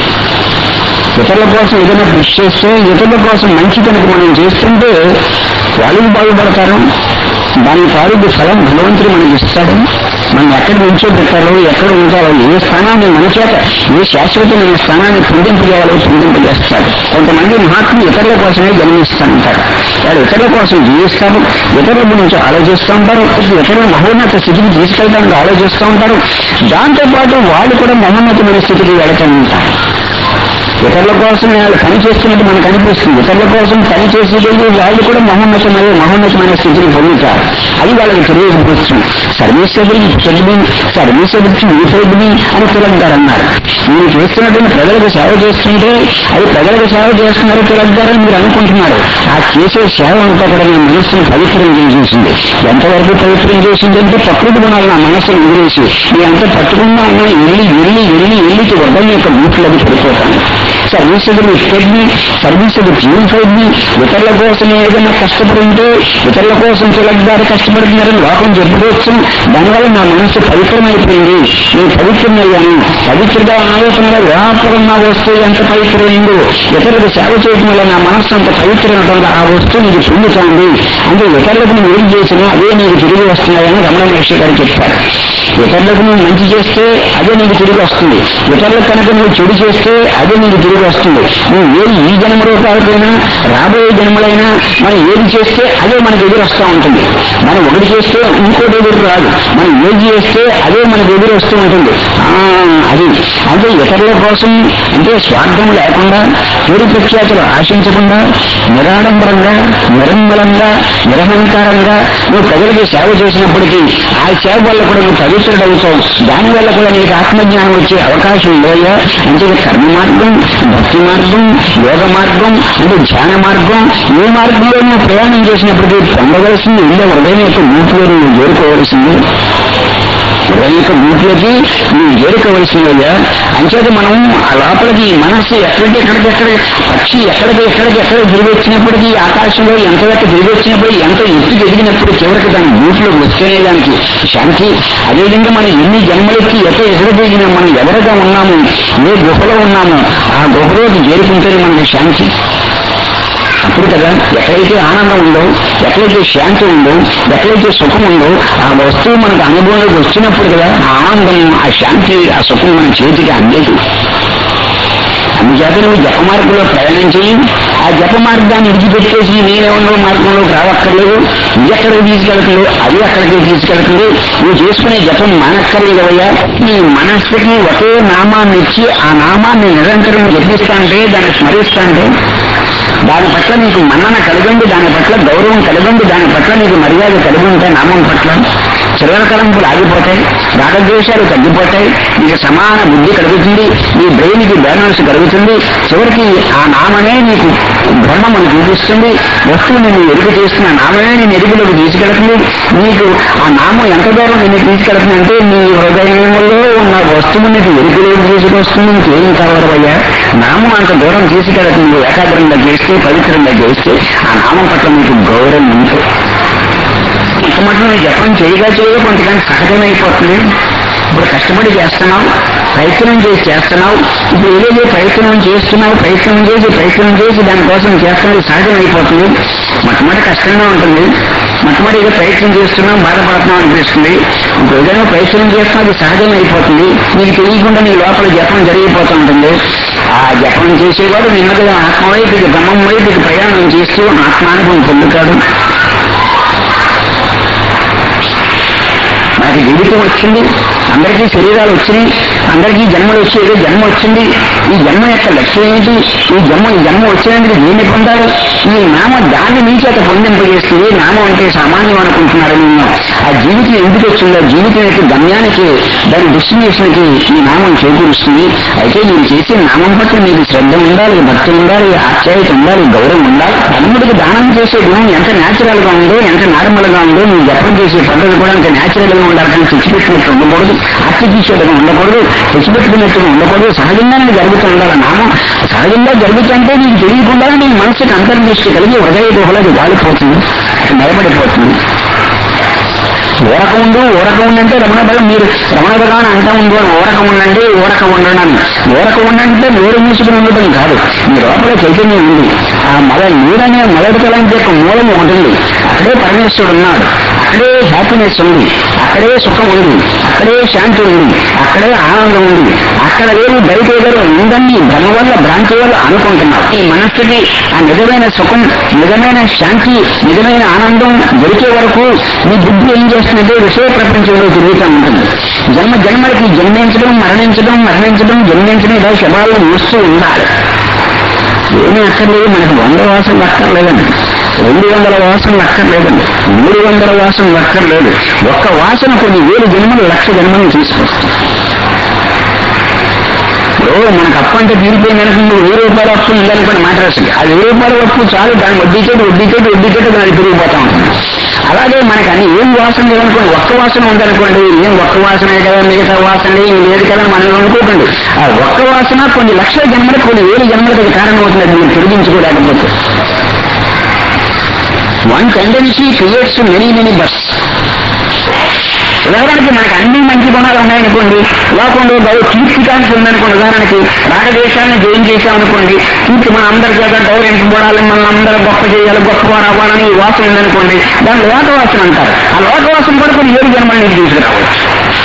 ఇతరుల కోసం ఏదైనా కృషి చేస్తే ఇతరుల కోసం మంచి కనుక మనం చేస్తుంటే వాళ్ళు బాగుపడతారు దాని తాలూకు ఫలం భగవంతుడు మనకి ఇస్తాడు మనం ఎక్కడ నుంచో పెట్టాలో ఎక్కడ ఉంచాలో ఏ స్థానాన్ని మన చేత ఏ శాశ్వతమైన స్థానాన్ని పొందింపజేయాలో పొందింపజేస్తాడు కొంతమంది మహాత్ములు ఇతరుల కోసమే జన్మిస్తూ ఉంటారు వాళ్ళు ఇతరుల కోసం జీవిస్తారు ఇతరుల గురించి ఆలోచిస్తూ ఉంటారు ఇతరుల మహోన్నత స్థితికి తీసుకెళ్ళడానికి ఆలోచిస్తూ ఉంటారు దాంతోపాటు వాళ్ళు కూడా మహోన్నతమైన స్థితికి వెళుతూ ఉంటారు ఇతరుల కోసం వాళ్ళు పని చేస్తున్నట్టు మనకు అనిపిస్తుంది ఇతరుల కోసం పని చేసేటప్పుడు వాళ్ళు కూడా మహోన్నతమైన మహోన్నతమైన స్థితిని పొందుతారు అది వాళ్ళకి తెలియజేస్తుంది సర్వీసబుల్ చెడ్బి సర్వీసబుల్ యూఫైడ్బి అని తిలక్ అన్నారు మీరు చేస్తున్నటువంటి ప్రజలకు సేవ చేస్తుంటే అది ప్రజలకు సేవ చేస్తున్నారు తిలక్ గారని మీరు అనుకుంటున్నారు ఆ చేసే సేవ అంతా కూడా మీ మనస్సును పవిత్రం చేసేసింది ఎంతవరకు పవిత్రం చేసింది అంటే ప్రకృతి గుణాలు నా మనస్సును వదిలేసి మీ అంత పట్టుకున్నా ఉన్నా వెళ్ళి వెళ్ళి వెళ్ళి వెళ్ళి వడ్డం యొక్క బూట్లది పడిపోతాను సర్వీసులు ఫెడ్ మీ సర్వీసులు ప్యూరిఫైడ్ మీ ఇతరుల కోసం ఏదైనా కష్టపడుంటే ఇతరుల కోసం చిలకదారి కష్టపడుతున్నారని లోకం చెప్పుకోవచ్చు దానివల్ల నా మనసు పవిత్రమైపోయింది నేను పవిత్రమయ్యాను పవిత్రత ఆలోచనగా వ్యాపారం నా వస్తువు ఎంత పవిత్రమైందో ఇతరులకు సేవ చేయడం వల్ల నా మనస్సు అంత పవిత్రమైన ఆ వస్తువు నీకు పొందుతోంది అంటే ఇతరులకు నువ్వు ఏం చేసినా అదే నీకు తిరిగి వస్తున్నాయని రమణ మహర్షి గారు చెప్పారు ఇతరులకు నువ్వు మంచి చేస్తే అదే నీకు తిరిగి వస్తుంది ఇతరులకు కనుక నువ్వు చెడు చేస్తే అదే నీకు తిరిగి వస్తుంది నువ్వు ఏది ఈ జన్మలో కాకపోయినా రాబోయే జన్మలైనా మనం ఏది చేస్తే అదే మనకు ఎదురు వస్తూ ఉంటుంది మనం ఒకటి చేస్తే ఇంకోటి ఎదురు రాదు మనం ఏది చేస్తే అదే మనకు ఎదురు వస్తూ ఉంటుంది ఆ, అది అంటే ఇతరుల కోసం అంటే స్వార్థం లేకుండా పేరు ప్రఖ్యాతులు ఆశించకుండా నిరాడంబరంగా నిరంబలంగా నిరహంకారంగా నువ్వు ప్రజలకి సేవ చేసినప్పటికీ ఆ సేవ వల్ల కూడా నువ్వు పవిత్రుడవుతావు దాని వల్ల కూడా నీకు ఆత్మజ్ఞానం వచ్చే అవకాశం లేయా అంటే కర్మ మార్గం భక్తి మార్గం యోగ మార్గం అంటే ధ్యాన మార్గం ఏ మార్గంలో నువ్వు ప్రయాణం చేసినప్పటికీ పొందవలసింది ఇళ్ళ హృదయం యొక్క మూపులో నువ్వు చేరుకోవలసింది హృదయం యొక్క మూపులోకి నువ్వు చేరుకోవలసిందయ్యా అంచేత మనం ఆ లోపలికి మనస్సు ఎక్కడికి ఎక్కడికి ఎక్కడ పక్షి ఎక్కడికి ఎక్కడికి ఎక్కడ తిరిగి వచ్చినప్పటికీ ఆకాశంలో ఎంత ఎక్క తిరిగి వచ్చినప్పుడు ఎంత ఎత్తుకు ఎదిగినప్పుడు చివరికి దాని మూపులోకి వచ్చేనే దానికి శాంతి అదేవిధంగా మనం ఎన్ని జన్మలకి ఎక్కడ ఎక్కడ దిగినా మనం ఎవరిగా ఉన్నాము ఏ గుహలో ఉన్నామో ఆ గుహలోకి చేరుకుంటేనే మనకి శాంతి అప్పుడు కదా ఎక్కడైతే ఆనందం ఉందో ఎక్కడైతే శాంతి ఉందో ఎక్కడైతే సుఖం ఉందో ఆ వస్తువు మనకు అనుభవంలోకి వచ్చినప్పుడు కదా ఆ ఆనందం ఆ శాంతి ఆ సుఖం మన చేతికి అందేది అందుచేత నువ్వు జప మార్గంలో ప్రయాణం చేయి ఆ జప మార్గాన్ని విడిచిపెట్టేసి నేనే ఉన్న మార్గంలోకి రావక్కర్లేదు ఇది ఎక్కడికి తీసుకెళ్తుంది అది అక్కడికి తీసుకెళ్తుంది నువ్వు చేసుకునే జపం మానక్కర్లేదవయ్యా నీ మనస్సుకి ఒకే నామాన్ని ఇచ్చి ఆ నామాన్ని నిరంతరం జపిస్తాంటే దాన్ని స్మరిస్తాంటే దాని పట్ల నీకు మన్నన కలిగండి దాని పట్ల గౌరవం కలిగండి దాని పట్ల నీకు మర్యాద కలిగి ఉంటాయి నామం పట్ల చిల్లర తలంపులు ఆగిపోతాయి రాగద్వేషాలు తగ్గిపోతాయి నీకు సమాన బుద్ధి కలుగుతుంది నీ బ్రెయిన్కి బ్యాలెన్స్ కలుగుతుంది చివరికి ఆ నామమే నీకు బ్రహ్మమును చూపిస్తుంది వస్తువు నిన్ను ఎరుగు చేస్తున్న నామమే నేను ఎరుగులోకి తీసుకెళ్తుంది నీకు ఆ నామం ఎంత దూరం నిన్ను తీసుకెళ్తుంది అంటే నీ హృదయంలో ఉన్న వస్తువు నీకు ఎరుగులోకి తీసుకొస్తుంది ఇంకేం కావాలయ్యా నామం అంత దూరం తీసుకెళ్తుంది నువ్వు ఏకాగ్రంగా చేస్తే పవిత్రంగా చేస్తే ఆ నామం పట్ల నీకు గౌరవం ఉంటుంది కొంతమంది నువ్వు జపం చేయగా చేయగా కొంతకాలం సహజమైపోతుంది ఇప్పుడు కష్టపడి చేస్తున్నావు ప్రయత్నం చేసి చేస్తున్నావు ఇప్పుడు ఏదైతే ప్రయత్నం చేస్తున్నావు ప్రయత్నం చేసి ప్రయత్నం చేసి దానికోసం చేస్తున్నది సహజమైపోతుంది మొట్టమొదటి కష్టంగా ఉంటుంది మొట్టమొదటి ఏదో ప్రయత్నం చేస్తున్నాం బాధపడుతున్నాం అనిపిస్తుంది ఇప్పుడు ఏదైనా ప్రయత్నం చేస్తున్నా అది సహజమైపోతుంది నీకు తెలియకుండా నీ లోపల జపం జరిగిపోతూ ఉంటుంది ఆ జపం చేసేవాడు నెమ్మదిగా ఆత్మ వైపుకి బ్రహ్మం వైపుకి ప్రయాణం చేస్తూ ఆత్మానుభవం పొందుతాడు మనకి జీవితం వచ్చింది అందరికీ శరీరాలు వచ్చినాయి అందరికీ జన్మలు వచ్చి ఏదో జన్మ వచ్చింది ఈ జన్మ యొక్క లక్ష్యం ఏంటి ఈ జన్మ ఈ జన్మ వచ్చినందుకు దేన్ని పొందాలి ఈ నామ దాన్ని మీ చేత పొందింపజేస్తుంది నామం అంటే సామాన్యం అనుకుంటున్నారు నేను ఆ జీవితం ఎందుకు వచ్చిందో జీవితం యొక్క గమ్యానికి దాని డెస్టినేషన్కి ఈ నామం చేకూరుస్తుంది అయితే మీరు చేసే నామం పట్ల మీకు శ్రద్ధ ఉండాలి భక్తి ఉండాలి ఆప్యాయత ఉండాలి గౌరవం ఉండాలి అన్నిటికి దానం చేసే గుణం ఎంత న్యాచురల్ గా ఉందో ఎంత నార్మల్ గా ఉందో మీరు జపం చేసే పద్ధతి కూడా అంత న్యాచురల్ గా ఉండాలి కానీ తెచ్చిపెట్టినట్టు ఉండకూడదు ఆర్టిఫిషియల్ గా ఉండకూడదు తెచ్చిపెట్టుకున్నట్టుగా ఉండకూడదు సహజంగానే జరుగుతూ ఉండాలి నామం సహజంగా జరుగుతుంటే నీకు తెలియకుండా నీ మనసుకి అంతర్దృష్టి కలిగి హృదయ గుహలకి వాలిపోతుంది నిలబడిపోతుంది ఊరక ఉండు ఊరక ఉండంటే రమణ బలం మీరు రమణ భగవాన్ అంటా ఉండు ఊరక ఉండండి ఊరక ఉండడం ఊరక ఉండంటే నోరు మూసుకుని ఉండటం కాదు మీ లోపల చైతన్యం ఉంది ఆ మల నీరనే మొదటి తలంటి యొక్క మూలం ఉంటుంది అక్కడే పరమేశ్వరుడు ఉన్నాడు అక్కడే హ్యాపీనెస్ ఉంది అక్కడే సుఖం ఉంది అక్కడే శాంతి ఉంది అక్కడే ఆనందం ఉంది అక్కడ లేని బయట ఏదో ఉందని భ్రమ వల్ల భ్రాంతి వల్ల అనుకుంటున్నాం ఈ మనస్సుకి ఆ నిజమైన సుఖం నిజమైన శాంతి నిజమైన ఆనందం దొరికే వరకు మీ బుద్ధి ఏం చేస్తుందంటే విషయ ప్రపంచంలో తిరుగుతూ ఉంటుంది జన్మ జన్మలకి జన్మించడం మరణించడం మరణించడం జన్మించడం ఇలా శవాలను చూస్తూ ఉండాలి ఏమీ అక్కర్లేదు మనకు వంద వాసనలు అక్కర్లేదండి రెండు వందల వాసనలు అక్కర్లేదండి మూడు వందల వాసనలు అక్కర్లేదు ఒక్క వాసన కొన్ని వేలు జన్మలు లక్ష జన్మలను తీసుకొస్తుంది ఇప్పుడు మనకు అప్పు అంటే తీరిపోయింది అనుకుంటే వెయ్యి రూపాయల అప్పు ఉందనుకోండి మాట్లాడుతుంది ఆ వెయ్యి రూపాయల అప్పు చాలు దాని వడ్డీ చెట్టు వడ్డీ చెట్టు వడ్డీ చెట్టు దాన్ని పెరిగిపోతా ఉంటుంది అలాగే మనకి అన్ని ఏం వాసన లేదనుకోండి ఒక్క వాసన ఉందనుకోండి ఏం ఒక్క వాసనే కదా మిగతా వాసన ఏం లేదు కదని మనం అనుకోకండి ఆ ఒక్క వాసన కొన్ని లక్షల జన్మలకు కొన్ని వేల జన్మలకు కారణం అవుతుంది అది మీరు తొలగించుకోలేకపోతే one tendency creates many many births ఉదాహరణకి మనకు అన్ని మంచి గుణాలు ఉన్నాయనుకోండి లోకంలో గౌరవ కీర్తికానికి ఉందనుకోండి ఉదాహరణకి రాగదేశాన్ని జయం చేశామనుకోండి కీర్తి మన అందరి చేత గౌరవించబడాలి మనం అందరూ గొప్ప చేయాలి గొప్పవారు అవ్వాలని ఈ వాసన ఉందనుకోండి దాన్ని లోకవాసన అంటారు ఆ లోకవాసన కూడా కొన్ని ఏడు జన్మల్ని తీసుకురావచ్చు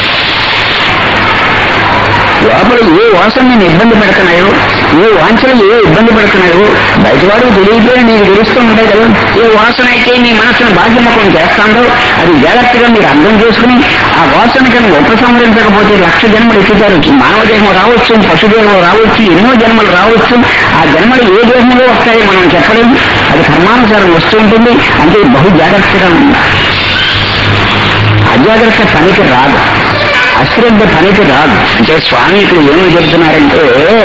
లోపల ఏ వాసన నేను ఇబ్బంది పెడుతున్నాయో ఏ వాంఛలు ఏ ఇబ్బంది పెడుతున్నాయో బయటవాడు తెలియకపోయి నీకు తెలుస్తూ ఉంటాయి కదా ఏ వాసన అయితే నీ మనసును బాధ్యమకం చేస్తాందో అది జాగ్రత్తగా మీరు అర్థం చేసుకుని ఆ వాసన కనుక ఉపసంహరించకపోతే లక్ష జన్మలు ఎక్కుతారు మానవ దేహం రావచ్చు పశుదేహం రావచ్చు ఎన్నో జన్మలు రావచ్చు ఆ జన్మలు ఏ దేహంలో వస్తాయో మనం చెప్పలేము అది కర్మానుసారం వస్తూ ఉంటుంది అంటే బహు జాగ్రత్తగా ఉంది అజాగ్రత్త పనికి రాదు అశ్రద్ధ పనికి రాదు అంటే స్వామి ఇక్కడ ఏమి చెప్తున్నారంటే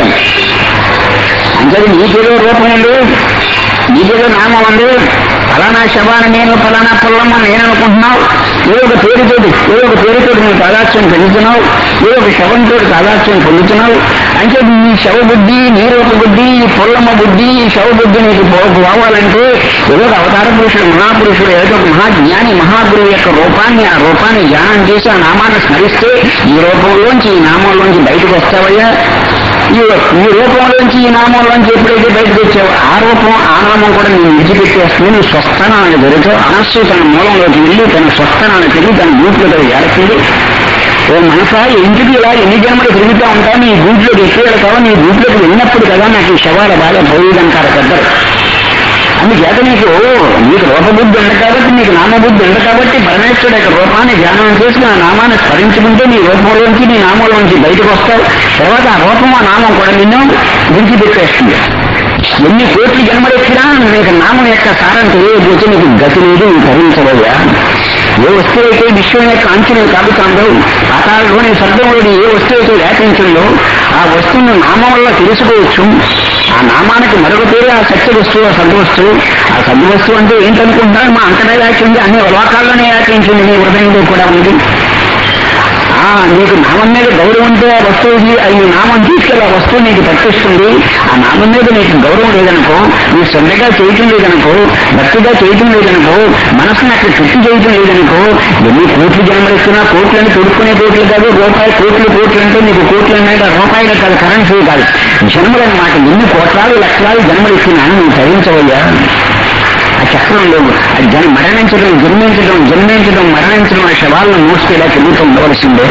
అంటే నీకేదో రూపం ఉంది నీకేదో నామం ఉంది ఫలానా శవాన్ని నేను ఫలానా పుల్లమ్మ నేను అనుకుంటున్నావు ఏ ఒక పేరుతోటి ఏ ఒక పేరుతోటి నువ్వు తాదాత్యం పొందుతున్నావు ఏ ఒక శవంతో తాదాత్యం పొందుతున్నావు అంటే నీ శవ బుద్ధి నీ రూప బుద్ధి ఈ పుల్లమ్మ బుద్ధి ఈ శవ బుద్ధి నీకు పో- పోవాలంటే ఏదో ఒక అవతార పురుషుడు మహాపురుషుడు ఏదో ఒక మహాజ్ఞాని మహాగురువు యొక్క రూపాన్ని ఆ రూపాన్ని ధ్యానం చేసి ఆ నామాన్ని స్మరిస్తే ఈ రూపంలోంచి ఈ నామంలోంచి బయటకు వస్తావయ్యా ఈ ఈ రూపంలోంచి ఈ నామంలోంచి ఎప్పుడైతే బయటకు వచ్చావో ఆ రూపం ఆ నామం కూడా నేను విడిచిపెట్టేస్తుంది నువ్వు స్వస్థనాన్ని దొరికావు మనస్సు తన మూలంలోకి వెళ్ళి తన స్వస్థనాన్ని తిరిగి తన గూట్లోకి ఏడుతుంది ఓ మనసా ఎందుకు ఇలా ఎన్ని జన్మలు తిరుగుతూ ఉంటావు నీ గూట్లోకి ఎక్కి వెళ్తావో నీ గూట్లోకి వెళ్ళినప్పుడు కదా నాకు ఈ శవాల బాగా పోయేదంటారు పెద్దలు అందుచేత నీకు నీకు రూపబుద్ధి ఉంది కాబట్టి నీకు నామబుద్ధి ఉంది కాబట్టి పరమేశ్వరుడు యొక్క రూపాన్ని ధ్యానం చేసుకుని ఆ నామాన్ని స్మరించుకుంటే నీ రూపంలోంచి నీ నామంలోంచి బయటకు వస్తావు తర్వాత ఆ రూపం ఆ నామం కూడా నిన్ను విడిచిపెట్టేస్తుంది ఎన్ని కోట్ల జన్మలెక్కినా నీకు నామం యొక్క సారం తెలియకపోతే నీకు గతి లేదు నీకు భరించబోయా ఏ వస్తువు అయితే విశ్వం యొక్క అంచులు కాపుతాందో పాతాళలోని స్వర్గంలోని ఏ వస్తువు అయితే వ్యాపించిందో ఆ వస్తువును నామం వల్ల తెలుసుకోవచ్చు ఆ నామానికి మరొక పేరు ఆ సత్య వస్తువు ఆ సద్వస్తువు ఆ సద్వస్తువు అంటే ఏంటనుకుంటున్నారు మా అంతనే వ్యాపించింది అన్ని లోకాల్లోనే వ్యాపించింది నీ హృదయంలో కూడా ఉంది ఆ నీకు నామం మీద గౌరవం ఉంటే ఆ వస్తువుకి అది నామం తీసుకెళ్ళి ఆ వస్తువు నీకు పట్టిస్తుంది ఆ నామం మీద నీకు గౌరవం లేదనుకో నీ శ్రద్ధగా చేయటం లేదనుకో భక్తిగా చేయటం లేదనుకో మనసుని అక్కడ చుట్టూ చేయటం లేదనుకో ఎన్ని కోట్లు జన్మలు ఇస్తున్నా కోట్లని తొడుక్కునే కోట్లు కాదు రూపాయి కోట్లు కోట్లు అంటే నీకు కోట్లు అనేది రూపాయలు కాదు కరెన్సీ కాదు జన్మలు అన్నమాట ఎన్ని కోట్లాలు లక్షలాలు జన్మలు ఇస్తున్నా నువ్వు తరించవయ్యా ఆ చక్రంలో ఆ జన్ మరణించడం జన్మించడం జన్మించడం మరణించడం ఆ శవాలను మోస్తే ఇలా తిరుగుతూ ఉండవలసిందే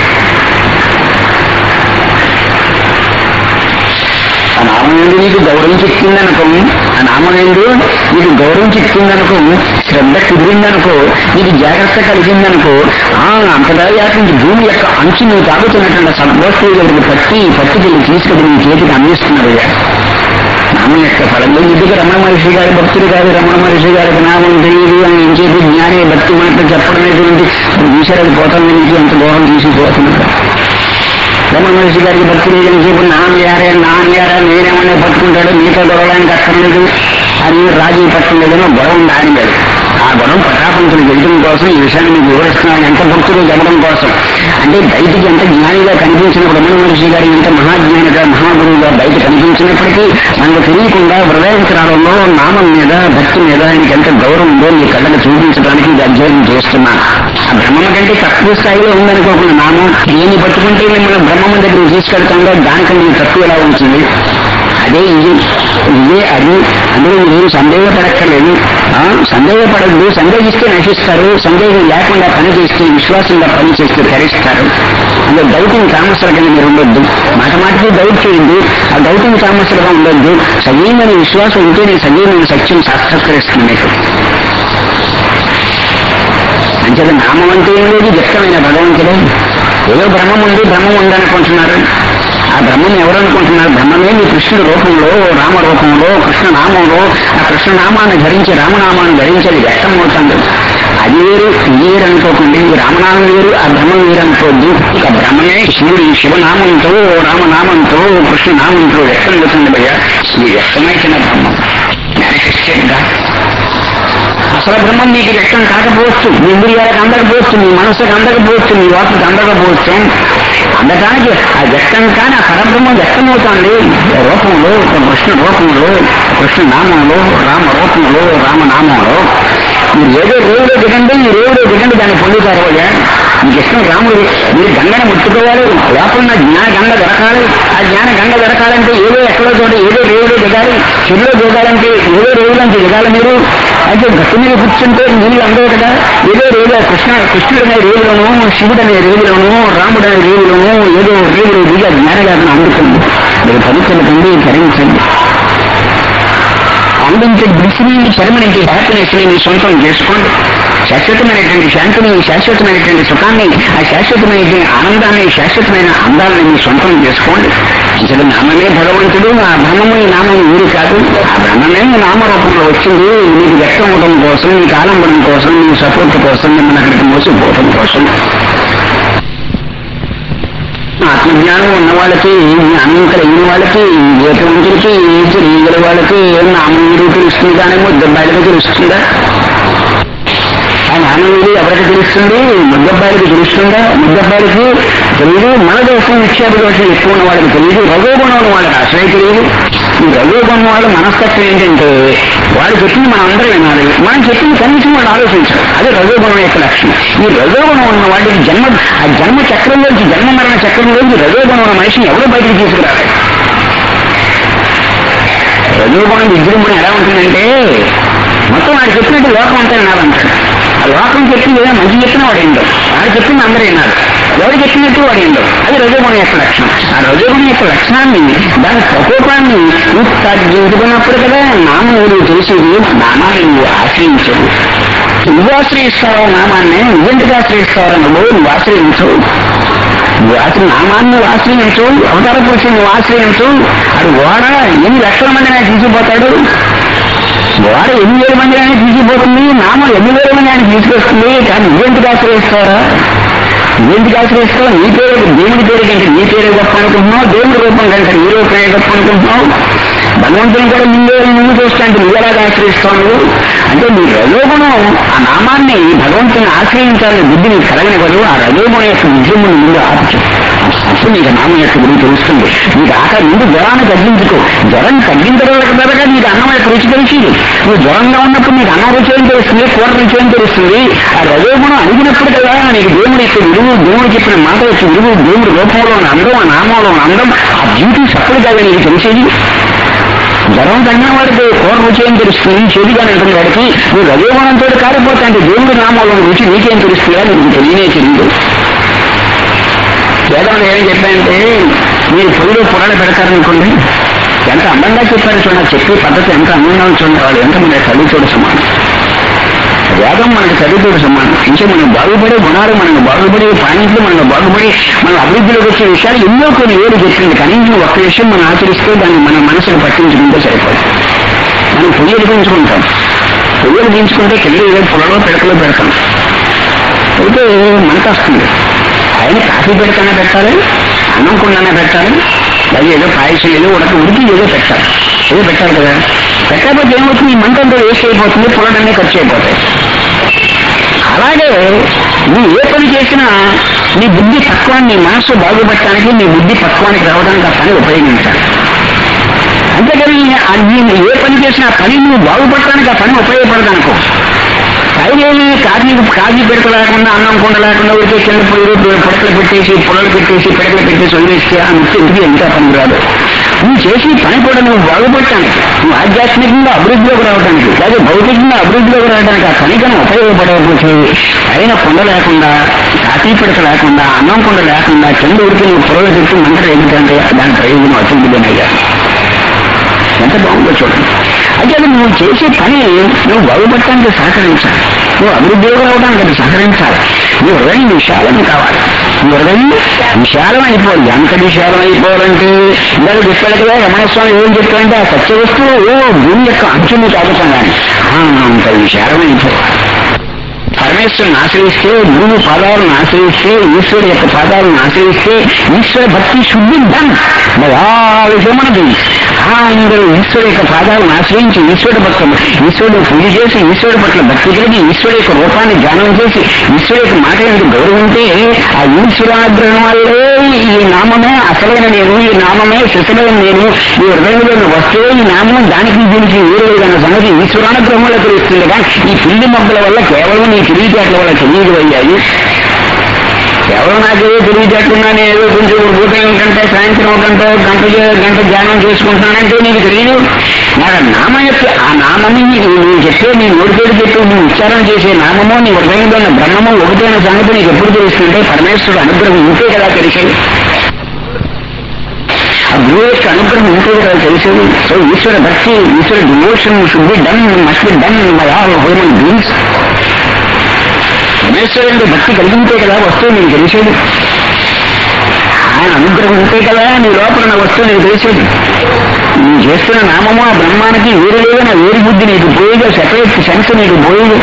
ఆ నామం ఏంది నీకు గౌరవం చిక్కిందనుకో ఆ నామం ఏంది నీకు గౌరవం చిక్కిందనుకో శ్రద్ధ కుదిరిందనుకో నీకు జాగ్రత్త కలిగిందనుకో ఆ అంతటా వ్యాపించి భూమి యొక్క అంచు నువ్వు తాగుతున్నటువంటి సద్వస్తువు దగ్గరికి పట్టి పట్టుకెళ్ళి తీసుకెళ్ళి నీ చేతికి అందిస్తున్నారు నామం యొక్క ఫలం ఎందుకు రమణ మహర్షి గారి భక్తుడు కాదు రమణ మహర్షి గారికి నామం తెలియదు అని ఏం చెప్పి జ్ఞాని భక్తి మాత్రం చెప్పడం ఏంటి ఈశ్వరుడు పోతుంది నీకు ఎంత దూరం తీసుకుపోతున్నాడు రమణ మహర్షి గారికి భక్తి లేదని చెప్పి నాన్నగారే నాన్నగారా నేనేమన్నా పట్టుకుంటాడు మీతో గొడవడానికి అక్కర్లేదు అని రాజీ పట్టలేదని ఒక గొడవ ఉంది ఆయన మీద ఆ గొడవ పటాపంతులు గెలచడం కోసం ఈ విషయాన్ని మీకు వివరిస్తున్నాను ఎంత భక్తులు చెప్పడం కోసం అంటే బయటికి ఎంత జ్ఞానిగా కనిపించినప్పుడు రమణ మహర్షి గారి ఎంత మహాజ్ఞానిగా మహాగురువుగా బయట కనిపించినప్పటికీ మనకు తెలియకుండా హృదయంతరాలలో నామం మీద భక్తి మీద ఆయనకి ఎంత గౌరవం ఉందో మీ కళ్ళకు చూపించడానికి ఇది అధ్యయనం చేస్తున్నాను ఆ బ్రహ్మం కంటే తక్కువ స్థాయిలో ఉందనుకోకుండా నామం దేన్ని పట్టుకుంటే మిమ్మల్ని బ్రహ్మం దగ్గరికి తీసుకెళ్తాందో దానికంటే ఇది తక్కువ ఎలా ఉంటుంది అదే ఇది ఇదే అది అందులో మీరు సందేహపడక్కర్లేదు ఆ, సందేహపడద్దు సందేహిస్తే నశిస్తారు సందేహం లేకుండా పని చేస్తే విశ్వాసంగా పని చేస్తే ధరిస్తారు అందులో డౌటింగ్ తామసల కింద మీరు ఉండొద్దు మాట మాటకి డౌట్ చేయండి ఆ డౌటింగ్ తామసలుగా ఉండొద్దు సజీవమైన విశ్వాసం ఉంటేనే సజీవమైన సత్యం సాక్షాత్కరిస్తుంది మీకు అంచేత నామం అంటే ఏం లేదు వ్యక్తమైన భగవంతుడే ఏదో బ్రహ్మం ఉంది బ్రహ్మం ఉంది అనుకుంటున్నారు ఆ బ్రహ్మం ఎవరు అనుకుంటున్నారు బ్రహ్మమే మీ కృష్ణుడి రూపంలో రామ రూపంలో కృష్ణ నామంలో ఆ కృష్ణ నామాన్ని ధరించి రామనామాన్ని ధరించి అది వ్యక్తం అవుతుంది అది వేరు ఇది వేరు అనుకోకండి ఈ రామనామం వేరు ఆ బ్రహ్మం వేరు అనుకోవద్దు ఇక బ్రహ్మమే శివుడు ఈ శివనామంతో రామనామంతో కృష్ణ నామంతో వ్యక్తం అవుతుంది భయ్య ఈ వ్యక్తమైన బ్రహ్మం మేనిఫెస్టెడ్ గా ఆ అసలు బ్రహ్మం నీకు వ్యక్తం కాకపోవచ్చు నీ ఇంద్రియాలకు అందకపోవచ్చు నీ మనసుకు అందకపోవచ్చు నీ వాటికి అందకపోవచ్చు అందటానికి ఆ వ్యక్తం కానీ ఆ పరబ్రహ్మం వ్యక్తమవుతోంది రూపంలో కృష్ణ రూపంలో కృష్ణ నామంలో రామ రూపంలో రామనామంలో మీరు ఏదో రేవులో దిగండి ఈ రేవులో దిగండి దాన్ని పొందుతారు అయ్యా మీకు ఇష్టం రాముడు మీరు గంగను ముట్టుకోవాలి లోపల ఉన్న జ్ఞాన గంగ దొరకాలి ఆ జ్ఞాన గంగ దొరకాలంటే ఏదో ఎక్కడో చోట ఏదో రేవులో దిగాలి చెరువులో దిగాలంటే ఏదో రేవులోంచి దిగాలి మీరు అయితే గట్టి మీద కూర్చుంటే నీళ్ళు అందవు కదా ఏదో రేవులో కృష్ణ కృష్ణుడు అనే రేవులోను శివుడు అనే రేవులోను రాముడు అనే రేవులోను ఏదో రేవులో దిగి ఆ జ్ఞానగాథను అందుతుంది మీరు పవిత్రుల పొంది ధరించండి అందించే దృష్టిని పర్మనెంట్ హ్యాపీనెస్ ని మీ సొంతం చేసుకోండి శాశ్వతమైనటువంటి శాంతిని శాశ్వతమైనటువంటి సుఖాన్ని ఆ శాశ్వతమైనటువంటి ఆనందాన్ని శాశ్వతమైన అందాలని మీ సొంతం చేసుకోండి అసలు నామమే భగవంతుడు ఆ బ్రహ్మము ఈ నామం ఊరు కాదు ఆ బ్రహ్మమే మీ నామరూపంలో వచ్చింది మీకు వ్యక్తం అవడం కోసం మీకు ఆలంబనం కోసం మీ సపోర్ట్ కోసం మిమ్మల్ని అక్కడికి మోసిపోవడం కోసం ఆత్మజ్ఞానం ఉన్న వాళ్ళకి జ్ఞానం కలిగిన వాళ్ళకి వివేకవంతులకి తెలియగల వాళ్ళకి నామం విలువ తెలుస్తుంది కానీ ముద్దబ్బాయిలకి తెలుస్తుందా ఆ నామం విలువ ఎవరికి తెలుస్తుంది ముద్దబ్బాయిలకి తెలుస్తుందా ముద్దబ్బాయిలకి తెలియదు మన దోషం నిక్షేప దోషం ఎక్కువ ఉన్న వాళ్ళకి తెలియదు రఘుగుణం ఉన్న వాళ్ళకి అసలే తెలియదు ఈ రఘుగుణం వాళ్ళ మనస్తత్వం ఏంటంటే వాళ్ళు చెప్పింది మనం అందరం వినాలి మనం చెప్పింది కనీసం వాళ్ళు ఆలోచించాలి అదే రజోగుణం యొక్క లక్షణం ఈ రజోగుణం ఉన్న వాటికి జన్మ ఆ జన్మ చక్రంలోంచి జన్మ మరణ చక్రంలోంచి రజోగుణం ఉన్న మనిషిని ఎవరో బయటికి తీసుకురాలి రజోగుణం విజృంభణ ఎలా ఉంటుందంటే మొత్తం వాడు చెప్పినట్టు లోకం అంతా వినాలంటాడు ఆ లోకం చెప్పింది ఏదైనా మంచి చెప్పినా వాడు ఏందో వాడు చెప్పింది అందరూ విన్నారు ఎవరు చెప్పినట్టు వాడు ఏందో అది రజోగుణం యొక్క లక్షణం ఆ రజోగుణం యొక్క లక్షణాన్ని దాని ప్రకోపాన్ని నువ్వు తగ్గించుకున్నప్పుడు కదా నామం నువ్వు తెలిసేది నామాన్ని నువ్వు ఆశ్రయించవు నువ్వు ఆశ్రయిస్తావా నామాన్ని నువ్వెందుకు ఆశ్రయిస్తావా నువ్వు నువ్వు ఆశ్రయించవు నువ్వు అసలు నామాన్ని నువ్వు ఆశ్రయించు అవతార పురుషుని నువ్వు ఆశ్రయించు అది ఓడ ఎన్ని లక్షల మంది ఆయన తీసుకుపోతాడు ఓడ ఎన్ని వేల మంది ఆయన తీసుకుపోతుంది నామం ఎన్ని వేల మంది ఆయన తీసుకొస్తుంది కానీ నువ్వెందుకు ఆశ్రయిస్తావా నువ్వెందుకు ఆశ్రయిస్తావు నీ పేరు దేవుడి పేరు కంటే నీ పేరే గొప్ప అనుకుంటున్నావు దేవుడి రూపం కంటే నీ రూపమే గొప్ప అనుకుంటున్నావు భగవంతుని కూడా నిన్నే నువ్వు చూస్తాంటే నువ్వు ఎలాగ ఆశ్రయిస్తావు నువ్వు అంటే నీ రజోగుణం ఆ నామాన్ని భగవంతుని ఆశ్రయించాలని బుద్ధి నీకు కలగనివ్వదు ఆ రజోగుణం యొక్క విజయమును ముందు ఆపుచు అప్పుడు నీకు నామం యొక్క గురించి తెలుస్తుంది నీకు ఆకలి ముందు జ్వరాన్ని తగ్గించుకో జ్వరం తగ్గించడం ద్వారా నీకు అన్నం యొక్క రుచి తెలిసింది నువ్వు జ్వరంగా ఉన్నప్పుడు నీకు అన్న రుచి ఏం తెలుస్తుంది కూర రుచి ఏం తెలుస్తుంది ఆ రజోగుణం అడిగినప్పుడు కదా నీకు దేవుడు యొక్క విలువ దేవుడు చెప్పిన మాట యొక్క విలువ దేవుడి రూపంలో ఉన్న అందం ఆ నామంలో ఉన్న అందం ఆ బ్యూటీ సప్పుడు కదా నీకు తెలిసేది జ్వరం తగ్గిన వాడికి కూర రుచి ఏం తెలుస్తుంది చెవిగానే ఉంటుంది వాడికి నువ్వు రజోగుణంతో కారిపోతా అంటే దేవుడి నామంలో ఉన్న రుచి నీకేం తెలుస్తుందా నీకు తెలియనే తెలియదు వేదంలో ఏం చెప్పాయంటే మీరు పొయ్యిలో పురాణ పెడతారనుకోండి ఎంత అందంగా చెప్పారు చూడండి చెప్పే పద్ధతి ఎంత అందంగా చూడండి వాళ్ళు ఎంత మన చదువుతోడు సమానం వేదం మనకి చదువుతోడు సమానం ఇంకా మనం బాగుపడే గుణాలు మనకు బాగుపడే పాయింట్లు మనకు బాగుపడి మన అభివృద్ధిలోకి వచ్చే విషయాలు ఎన్నో కొన్ని ఏడు చెప్పింది కనీసం ఒక్క విషయం మనం ఆచరిస్తే దాన్ని మన మనసుకు పట్టించుకుంటే సరిపోదు మనం పొయ్యలు పెంచుకుంటాం పొయ్యలు పెంచుకుంటే కింద ఏదో పొలలో పిడకలో పెడతాం అయితే మంట వస్తుంది ఆయన కాఫీ పెడతానే పెట్టాలి అన్నం కుండానే పెట్టాలి అది ఏదో పాయసం ఏదో ఉడక ఉడికి ఏదో పెట్టాలి ఏదో పెట్టాలి కదా పెట్టకపోతే ఏమవుతుంది ఈ మంట అంతా వేస్ట్ అయిపోతుంది పొలడన్నీ ఖర్చు అయిపోతాయి అలాగే నువ్వు ఏ పని చేసినా నీ బుద్ధి పక్వాన్ని నీ మనస్సు బాగుపడటానికి నీ బుద్ధి పక్వానికి రావడానికి ఆ పని ఉపయోగించాలి అంతేగాని ఆ నీ ఏ పని చేసినా ఆ పని నువ్వు బాగుపడటానికి ఆ పని ఉపయోగపడదనుకో పైన కాఫీ కాఫీ పిడక లేకుండా అన్నం కుండ లేకుండా ఊరికే కింద పొయ్యి పిడకలు పెట్టేసి పొలలు పెట్టేసి పిడకలు పెట్టేసి వదిలేస్తే ఆ ముఖ్యంగా ఇంకా పని రాదు నువ్వు చేసి పని కూడా నువ్వు బాగుపడటానికి నువ్వు ఆధ్యాత్మికంగా అభివృద్ధిలోకి రావడానికి లేదా భౌతికంగా అభివృద్ధిలోకి రావడానికి ఆ పని కన్నా ఉపయోగపడకపోతే పైన కుండ లేకుండా కాఫీ పిడక లేకుండా అన్నం కుండ లేకుండా కింద ఉడికి నువ్వు పొలలు పెట్టి మంట ఎందుకంటే దాని ప్రయోజనం అతుందినయ్యా ఎంత బాగుందో చూడండి అయితే అది నువ్వు చేసే పని నువ్వు బాగుపడటానికి సహకరించాలి నువ్వు అభివృద్ధిలోకి రావడానికి అది సహకరించాలి నీ హృదయం విశాలం కావాలి నీ హృదయం విశాలం అయిపోవాలి ఎంత విశాలం అయిపోవాలంటే ఇందాక చెప్పాడు కదా రమణస్వామి ఏం చెప్పాడంటే ఆ సత్య వస్తువు భూమి యొక్క అంచుని తాగుతాం కానీ ఆ, అంత విశాలం అయిపోవాలి పరమేశ్వరుని ఆశ్రయిస్తే గురువు పాదాలను ఆశ్రయిస్తే ఈశ్వరుడు యొక్క పాదాలను ఆశ్రయిస్తే ఈశ్వర భక్తి శుద్ధి డన్ మనది ఆ ఇందులో ఈశ్వరుడు యొక్క పాదాలను ఆశ్రయించి ఈశ్వరుడు భక్తం ఈశ్వరుడు పూజ చేసి ఈశ్వరుడు పట్ల భక్తి కలిగి ఈశ్వరుడు యొక్క రూపాన్ని ధ్యానం చేసి ఈశ్వరుడు యొక్క మాట ఎందుకు గౌరవింటే ఆ ఈశ్వరాగ్రహం వల్లే ఈ నామమే అసలైన నేను ఈ నామమే శిశులైన నేను ఈ హృదయంలో వస్తే ఈ నామం దానికి దీనికి వేరులేదన్న సంగతి ఈశ్వరానుగ్రహం వల్ల తెలుస్తుంది కానీ ఈ పిల్లి మొగ్గల వల్ల కేవలం నీ తెలివితేటల వల్ల తెలియదు అయ్యాయి కేవలం నాకు తెలివితేటలున్నా నేను ఏదో కొంచెం ఉదయం గంట సాయంత్రం ఒక గంట గంట చే- గంట ధ్యానం చేసుకుంటున్నానంటే నీకు తెలియదు నాకు ఆ నామం యొక్క ఆ నామని నేను చెప్పే నీ నోటితోటి చెప్పి నువ్వు ఉచ్చారణ చేసే నామము నీ హృదయంలో ఉన్న బ్రహ్మము ఒకటైన సంగతి నీకు ఎప్పుడు తెలుస్తుంటే పరమేశ్వరుడు అనుగ్రహం ఉంటే కదా తెలిసేది ఆ గురువు యొక్క అనుగ్రహం ఉంటే కదా తెలిసేది సో ఈశ్వర భక్తి Ishwara devotion should be done must be done by all human beings పరమేశ్వరుడు భక్తి కలిగింటే కదా వస్తువు నీకు తెలిసేది ఆయన అనుగ్రహం ఉంటే కదా నీ లోపల ఉన్న వస్తువు నీకు తెలిసేది నువ్వు చేస్తున్న నామము ఆ బ్రహ్మానికి వేరు లేదు నా వేరు బుద్ధి నీకు పోయేది సెపరేట్ సెన్స్ నీకు పోయేది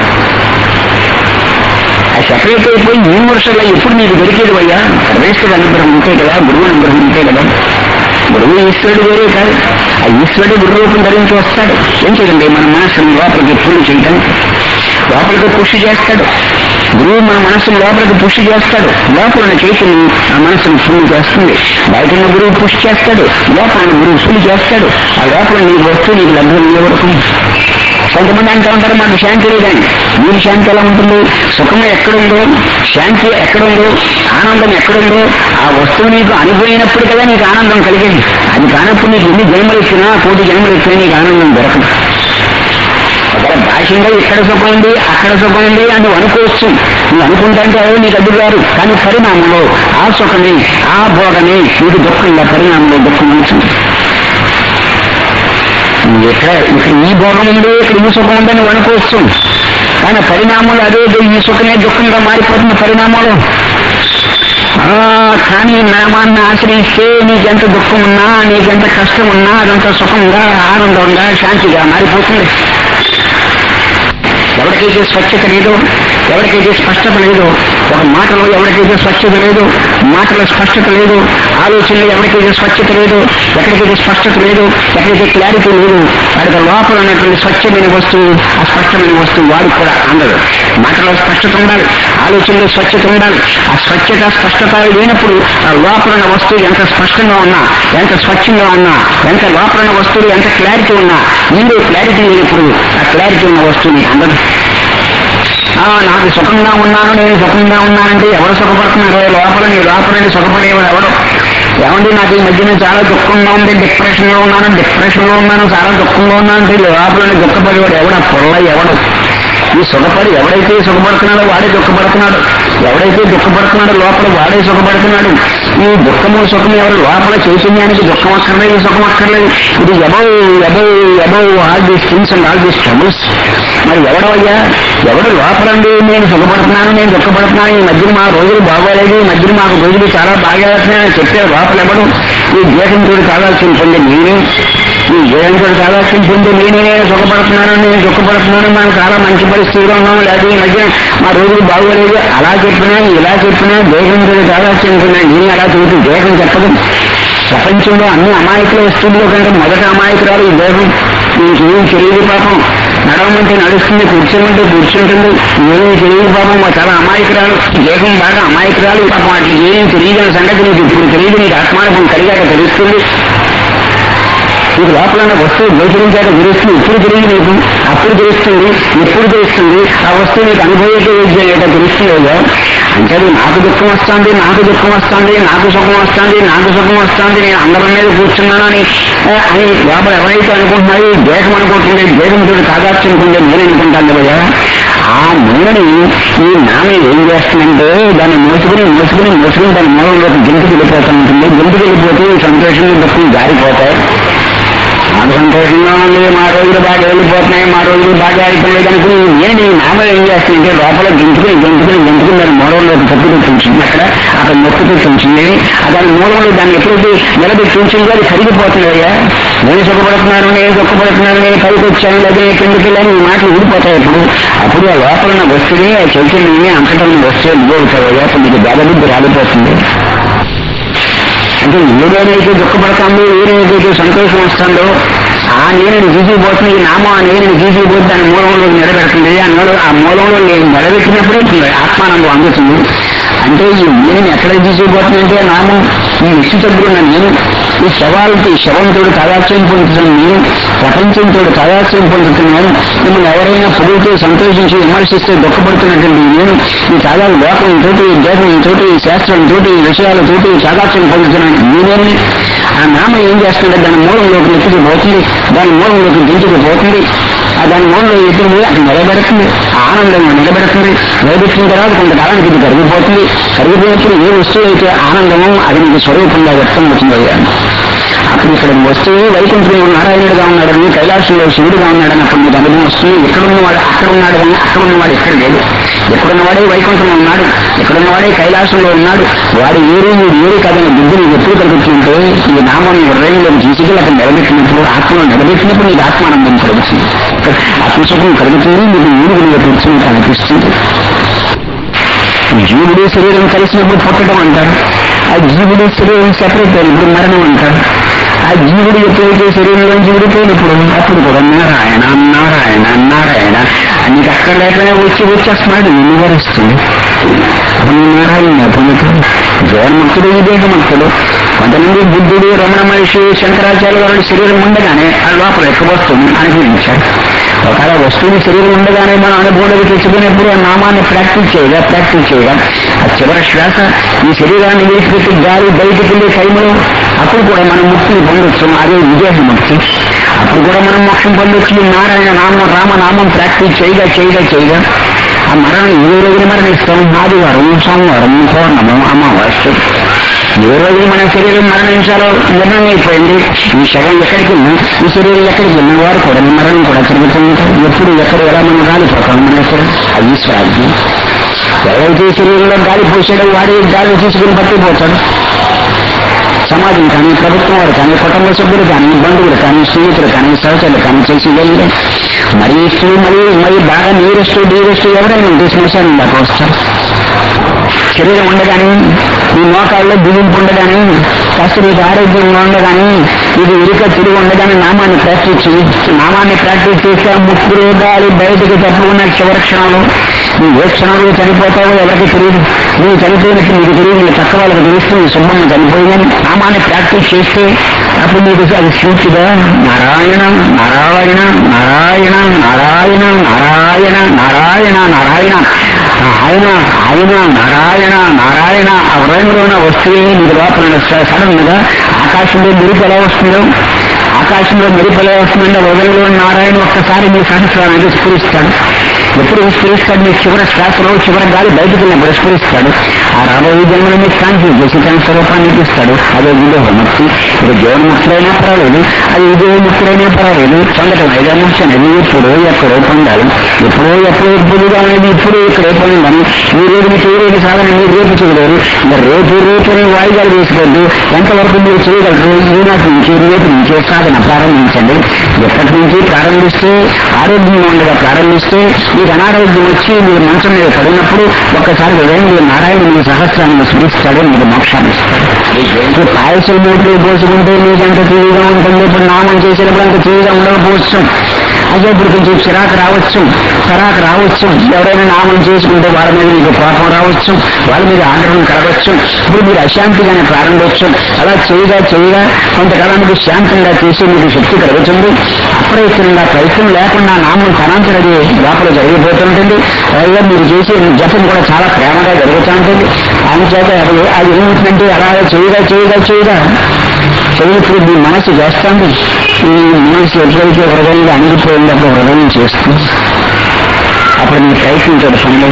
ఆ సెపరేట్ అయిపోయి యూనివర్సల్లో ఎప్పుడు నీకు దొరికేది అయ్యా పరమేశ్వరుడు అనుగ్రహం ఉంటే కదా గురువు అనుగ్రహం ఉంటే కదా గురువు ఈశ్వరుడు వేరే కాదు ఆ ఈశ్వరుడు గురు రూపం ధరించి వస్తాడు ఏం చేయండి మన మనసును లోపలికి ఎప్పుడు చేయటం లోపలికి పుష్ చేస్తాడు గురువు మన మనసును లోపలికి పుష్ చేస్తాడు లోపల ఉన్న చైతన్యం ఆ మనసును ఫుల్ చేస్తుంది బయట ఉన్న గురువు పుష్ చేస్తాడు లోపల ఉన్న గురువు ఫుల్ చేస్తాడు ఆ లోపల నీకు వస్తువు నీకు లభ్యం అయ్యే వరకు కొంతమంది అంటూ ఉంటారు మాకు శాంతి లేదండి మీరు శాంతి ఎలా ఉంటుంది సుఖం ఎక్కడుందో శాంతి ఎక్కడుందో ఆనందం ఎక్కడుందో ఆ వస్తువు నీకు అనుభవైనప్పుడు కదా నీకు ఆనందం కలిగింది అది కానప్పుడు నీకు ఎన్ని జన్మలు ఇచ్చినా కోటి జన్మలు ఇచ్చినా నీకు ఆనందం దొరకదు ఒకవేళ భాషంగా ఇక్కడ సుఖం ఉంది అక్కడ సుఖం ఉంది అని నువ్వు అనుకోవచ్చు నువ్వు అనుకుంటే ఎవరు నీకు అడ్డు గారు కానీ పరిణామంలో ఆ సుఖమే ఆ భోగమే నీకు దుఃఖంగా పరిణామంలో దుఃఖం ఉంటుంది నువ్వు ఎక్కడ ఇక్కడ ఈ భోగం ఉంది ఇక్కడ ఈ సుఖం ఉందని నువ్వు అనుకోవచ్చు కానీ పరిణామాలు అదే ఈ సుఖమే దుఃఖంగా మారిపోతున్న పరిణామాలు ఆ, కానీ నామాన్ని ఆశ్రయిస్తే నీకెంత దుఃఖం ఉన్నా నీకెంత కష్టం ఉన్నా అదంతా సుఖంగా ఆనందంగా శాంతిగా మారిపోతుంది ఎవరికైతే స్వచ్ఛత లేదో ఎవరికైతే స్పష్టత లేదో ఒక మాటలో ఎవరికైతే స్వచ్ఛత లేదో మాటలో స్పష్టత లేదు ఆలోచనలో ఎవరికైతే స్వచ్ఛత లేదు ఎక్కడికైతే స్పష్టత లేదు ఎక్కడైతే క్లారిటీ లేదు వాడికి లోపల ఉన్నటువంటి స్వచ్ఛమైన వస్తువు ఆ స్పష్టమైన వస్తువు వాడికి కూడా అందదు మాటలో స్పష్టత ఉండాలి ఆలోచనలో స్వచ్ఛత ఉండాలి ఆ స్వచ్ఛత స్పష్టత లేనప్పుడు ఆ లోపల ఉన్న వస్తువు ఎంత స్పష్టంగా ఉన్నా ఎంత స్వచ్ఛంగా ఉన్నా ఎంత లోపల ఉన్న వస్తువు ఎంత క్లారిటీ ఉన్నా నీలో క్లారిటీ లేనప్పుడు ఆ క్లారిటీ ఉన్న వస్తువు నీకు అందదు ఆ, నాకు సుఖంగా ఉన్నాను నేను సుఖంగా ఉన్నానంటే ఎవరు సుఖపడుతున్నారు లోపల నీ లోపల నీ సుఖపడేవాడు ఎవడు ఏమండి నాకు ఈ మధ్యన చాలా దుఃఖంగా ఉంది డిప్రెషన్ లో ఉన్నాను డిప్రెషన్ లో ఉన్నాను చాలా దుఃఖంగా ఉన్నాను అంటే లోపల నీ దుఃఖపడేవాడు ఎవడ పొల్ల ఎవడు ఈ సుఖపడి ఎవడైతే సుఖపడుతున్నాడో వాడే దుఃఖపడుతున్నాడు ఎవడైతే దుఃఖపడుతున్నాడో లోపల వాడే సుఖపడుతున్నాడు ఈ దుఃఖము సుఖము ఎవరు లోపల చైతన్యానికి దుఃఖం అక్కర్లేదు సుఖం అక్కర్లేదు ఇది above above above all these things and all these troubles మరి ఎవడవయ్యా ఎవడు లోపలండి నేను సుఖపడుతున్నాను నేను దుఃఖపడుతున్నాను ఈ మధ్యన మా రోజులు బాగోలేదు ఈ మధ్యన మాకు రోజులు చాలా బాగా వెళ్తున్నాయని చెప్పే లోపల ఎవడు ఈ దేశంతో కావాల్సిన పొంది నేనే ఈ దేశంతో కావాల్సిన పొంది నేనే నేను సుఖపడుతున్నాను నేను దుఃఖపడుతున్నాను మనం చాలా మంచి పరిస్థితిలో ఉన్నాం లేదా ఈ మధ్య మా రోజులు బాగోలేదు అలా చెప్పినా ఇలా చెప్పినా దేశంతో కావాల్సిన పొంది నేను అలా చెబుతూ దేశం చెప్పదు ప్రపంచంలో అన్ని అమాయకుల వస్తువుల్లో కంటే మొదటి అమాయకురాలు ఈ దేహం నీకేం తెలియదు పాపం నడవమంటే నడుస్తుంది కూర్చోమంటే కూర్చుంటుంది ఏమీ తెలియదు పాపం మా చాలా అమాయకురాలు దేహం బాగా అమాయకురాలు పాపం వాటికి ఏం తెలియదని సంగతి నీకు ఇప్పుడు తెలియదు నీకు ఆత్మానుభవం కలిగాక తెలుస్తుంది నీకు లోపల ఉన్న వస్తువు గోచరించాక తెలుస్తుంది ఇప్పుడు తెలియదు నీకు అప్పుడు తెలుస్తుంది ఎప్పుడు తెలుస్తుంది ఆ వస్తువు నీకు అనుభవించే తెలుస్తుంది అయ్యో అంటే అది నాకు దుఃఖం వస్తుంది నాకు దుఃఖం వస్తుంది నాకు సుఖం వస్తుంది నాకు సుఖం వస్తుంది నేను అందరం మీద కూర్చున్నాను అని ఆ, అని లోపల ఎవరైతే అనుకుంటున్నారో ఈ దేశం అనుకుంటుంది దేశంతో కాదార్చుకుంటే నేను అనుకుంటాను కదా ఆ నూనెని ఈ నామే ఏం చేస్తుందంటే దాన్ని మోసుకుని మోసుకుని మోసుకుని దాని మూలంలోకి గెంతుకు వెళ్ళిపోతూ ఉంటుంది గెంతుకు వెళ్ళిపోతే ఈ సంతోషం దుఃఖం జారిపోతాయి ఆ మాకు సంతోషంగా ఉంది మా రోజులు బాగా వెళ్ళిపోతున్నాయి మా రోజులు బాగా అయిపోలేదు అనుకుని నేను ఈ నామం ఏం చేస్తుంటే లోపల గెంతుకుని గెంతుకుని గెంతుకుని దాని మూలంలో తప్పులు పెంచింది అక్కడ అక్కడ నొప్పితో పెంచింది ఆ దాని మూలంలో దాన్ని ఎప్పుడైతే నిలబెట్టి ఉంచిందో అది కరిగిపోతుంది అయ్యా నేను సుఖపడుతున్నాను నేను దుఃఖపడుతున్నాను నేను పైకి వచ్చాను లేదా నేను కిందకి వెళ్ళాను ఈ మాటలు ఊడిపోతాయి ఇప్పుడు అప్పుడు ఆ లోపల ఉన్న వస్తువుని ఆ చైతన్యాన్ని అంతటా ఉన్న వస్తువు నువ్వు అవుతావు అయ్యా అప్పుడు నీకు బేదబుద్ధి రాలిపోతుంది అంటే ఏదైతే దుఃఖపడతామో ఏదైతే సంతోషం వస్తుందో ఆ నేను గీసిపోతుంది ఈ నామం ఆ నేను గీసిపోతుంది దాని మూలంలో నిలబెడుతుంది ఆ మూల ఆ మూలంలో నేను నిలబెట్టినప్పుడే ఆత్మానందం అందుతుంది అంటే ఈ నేను ఎక్కడ గీసిపోతుందంటే ఆ నామం ఈ నిశ్చితగ్రున్న నేను ఈ శవాలకి శవంతో తాదాత్యం పొందుతున్నాను నేను ప్రపంచంతో తాదాత్యం పొందుతున్నాను మిమ్మల్ని ఎవరైనా పొగిడితే సంతోషించి విమర్శిస్తే దుఃఖపడుతున్నటువంటి నేను ఈ తాదా లోకంతో ఈ దేశంతో ఈ శాస్త్రంతో ఈ విషయాలతోటి తాదాత్యం పొందుతున్నాను నేనేమి ఆ నామం ఏం చేస్తుంటే దాని మూలంలోకి ఎత్తుకు పోతుంది దాని మూలంలోకి దించుకు పోతుంది ఆ దాని మూలంలో ఎత్తుకు అక్కడ నిలబెడుతుంది ఆనందంగా నిలబెడుతుంది నిలబెట్టిన తర్వాత కొంతకాలానికి ఇది కరిగిపోతుంది కరిగిపోయినప్పుడు ఏ వస్తువు అయితే ఆనందమో అది మీకు స్వరూపంగా వ్యక్తం అవుతుంది అప్పుడు ఇక్కడ వస్తువు వైకుంఠంలో నారాయణుడుగా ఉన్నాడని కైలాసంలో శివుడుగా ఉన్నాడని అప్పుడు మీకు అనుభవం వస్తుంది ఎక్కడ ఉన్నవాడు అక్కడ ఉన్నాడు కానీ అక్కడ ఉన్నవాడు ఎక్కడ లేడు ఎక్కడున్నవాడే వైకుంఠంలో ఉన్నాడు ఎక్కడున్నవాడే కైలాసంలో ఉన్నాడు వాడు ఏరు వీడు ఏరు కాదని బుద్ధి నీకు ఎప్పుడు కలుగుతుంటే ఈ నామం హృదయంలోకి తీసుకెళ్ళి అక్కడ నిలబెట్టినప్పుడు ఆత్మలో నిలబెట్టినప్పుడు నీకు ఆత్మానందం కలుగుతుంది ఆత్మసుఖం కలుగుతుంది నీకు ఏడుగులుగా కూర్చుని అనిపిస్తుంది జీవుడు శరీరం కలిసినప్పుడు పుట్టడం అంటారు ఆ జీవుడు శరీరం సెపరేట్ అయినప్పుడు మరణం అంటారు ఆ జీవుడు ఎప్పుడైతే శరీరంలో జీవుడిపోయినప్పుడు అప్పుడు కూడా నారాయణ నారాయణ నారాయణ నీకు అక్కడ లేకపోయినా వచ్చి వచ్చేస్తున్నాడు నిన్ను వరుస్తుంది అప్పుడు నీ నారాయణ పొందుతాడు జగన్ముక్తుడు ఈ దేహముక్తుడు కొంతమంది బుద్ధుడు రమణ మహర్షి శంకరాచార్య వారి శరీరం ఉండగానే ఆ లోపల ఎక్క వస్తుంది అనుభవించాడు ఒకవేళ వస్తువుని శరీరం ఉండగానే మనం అనుభవంలోకి తెచ్చుకునేప్పుడు ఆ నామాన్ని ప్రాక్టీస్ చేయగా ప్రాక్టీస్ చేయగా ఆ చివరి శ్వాస ఈ శరీరాన్ని విడిచిపెట్టి గాలి బయటికి వెళ్ళే టైంలో అప్పుడు కూడా మనం ముక్తిని పొందొచ్చు అదే విదేహ ముక్తి అప్పుడు కూడా మనం మోక్షం పొందొచ్చు ఈ నారాయణ నామం రామనామం ప్రాక్టీస్ చేయగా చేయగా చేయగా ఆ మరణం ఏ రోజున మరణిస్తాం ఆదివారం సోమవారం పౌర్ణమం అమావాస్య ఏ రోజు మన శరీరం మరణించాలో నిర్ణయం అయిపోయింది ఈ శవం ఎక్కడికి వెళ్ళినా ఈ శరీరం ఎక్కడికి వెళ్ళిన వారు కూడా మరణం కూడా తిరుగుతుంది ఎప్పుడు ఎక్కడ ఎలా మనం గాలిపోతాం మన ఎక్కడ అది ఈశ్వరాజ్ఞ ఎవరైతే శరీరంలో గాలి పోసాడో వాడి గాలి తీసుకుని పట్టిపోతాడు సమాజం కానీ ప్రభుత్వం వారు కానీ కుటుంబ సభ్యులు కానీ బంధువులు కానీ స్నేహితులు కానీ సహచరులు కానీ చేసి వెళ్ళి మరీ ఇస్తూ మరీ మరి బాగా నీరుస్తూ నీరుస్తూ ఎవరైనా ఉంటే శ్మశానం దాకా వస్తారు శరీరం ఉండగానే ఈ మోకాల్లో బిగింపు ఉండగానే కాస్త నీకు ఆరోగ్యంగా ఉండగానే ఇది ఇరుక తిరిగి ఉండగానే నామాన్ని ప్రాక్టీస్ చేయి నామాన్ని ప్రాక్టీస్ చేస్తే ఆ ముక్కులు గాలి బయటకు తప్పుకున్న చివరి క్షణంలో నువ్వు ఏ క్షణంలో చనిపోతావో ఎవరికి తెలియదు నువ్వు చనిపోయినట్టు నీకు తెలియదు నీ పక్క వాళ్ళకి తెలుస్తుంది సుబ్బమ్మ చనిపోయిందని నామాన్ని ప్రాక్టీస్ చేస్తే అప్పుడు నీకు అది స్ఫూర్తిగా నారాయణ నారాయణ నారాయణ నారాయణ నారాయణ నారాయణ నారాయణ ఆయన ఆయన నారాయణ నారాయణ ఆ హృదయంలో ఉన్న వస్తువే నీకు లోపల సడన్ గా ఆకాశంలో మెరుపు ఎలా వస్తుందో ఆకాశంలో మెరుపు ఎలా వస్తుందంటే హృదయంలో ఉన్న నారాయణ ఒక్కసారి మీ సహస్రానికి స్ఫురిస్తాడు ఎప్పుడు స్ఫురిస్తాడు మీ చివరి శ్వాసలో చివరి గాలి బయటకు వెళ్ళినప్పుడు స్ఫురిస్తాడు ఆ రాబోయే జన్మలో మీకు కాంతి చేసి తన స్వరూపాన్ని ఇస్తాడు అదే విదేహముక్తి ఇది జీవన్ముక్తులైనా పర్వాలేదు అది విదేహముక్తులైనా పర్వాలేదు పొందటం ఐదో ముఖ్య అనేది ఎప్పుడో ఎక్కడో పొందాలి ఎప్పుడో ఎప్పుడో ఎప్పుడుగా అనేది ఇప్పుడు ఇక్కడే పొందాలి ఈ రోజు మీకు ఏ రోజు సాధన మీరు రేపు చేయలేరు ఇంకా రేపు రేపు అని వాయిదాలు వేసుకోవద్దు ఎంతవరకు మీరు చేయగలరు ఈనాటి నుంచి రేపు నుంచి సాధన ప్రారంభించండి ఎప్పటి నుంచి ప్రారంభిస్తే ఆరోగ్యంగా ఉండగా ప్రారంభిస్తే మీకు అనారోగ్యం వచ్చి మీరు మంచం మీద పడినప్పుడు ఒక్కసారి హృదయం మీరు నారాయణ మీ సహస్రాన్ని స్మరిస్తాడు మీకు మోక్షాన్ని ఇస్తాడు ఇప్పుడు పాయసం నోట్లు పోసుకుంటే మీకు ఎంత తీయగా ఉంటుంది ఇప్పుడు నామం చేసినప్పుడు అంత తీయగా ఉండకపోవచ్చు అదే ఇప్పుడు కొంచెం చిరాకు రావచ్చు చిరాకు రావచ్చు ఎవరైనా నామం చేసుకుంటే వాళ్ళ మీద మీకు కోపం రావచ్చు వాళ్ళ మీద ఆగ్రహం కలగవచ్చు ఇప్పుడు మీరు అశాంతిగానే ప్రారంభించు అలా చేయగా చేయగా కొంతకాలానికి శాంతంగా చేసి మీకు శక్తి కలుగుతుంది అప్రయత్నంగా ప్రయత్నం లేకుండా నామం తనాంతరది లోపల జరిగిపోతుంటుంది అలాగే మీరు చేసే జపం కూడా చాలా ప్రేమగా జరుగుతూ ఉంటుంది ఆయన చేత అది అది ఏమవుతుందంటే అలా చేయగా చేయగా చేయగా చదివినప్పుడు మీ మనసు చేస్తుంది ఈ మనసు ఎప్పుడైతే హృదయంగా అణిగిపోయిందో అప్పుడు హృదయం చేస్తుంది అప్పుడు నీ ప్రయత్నం పని లేదు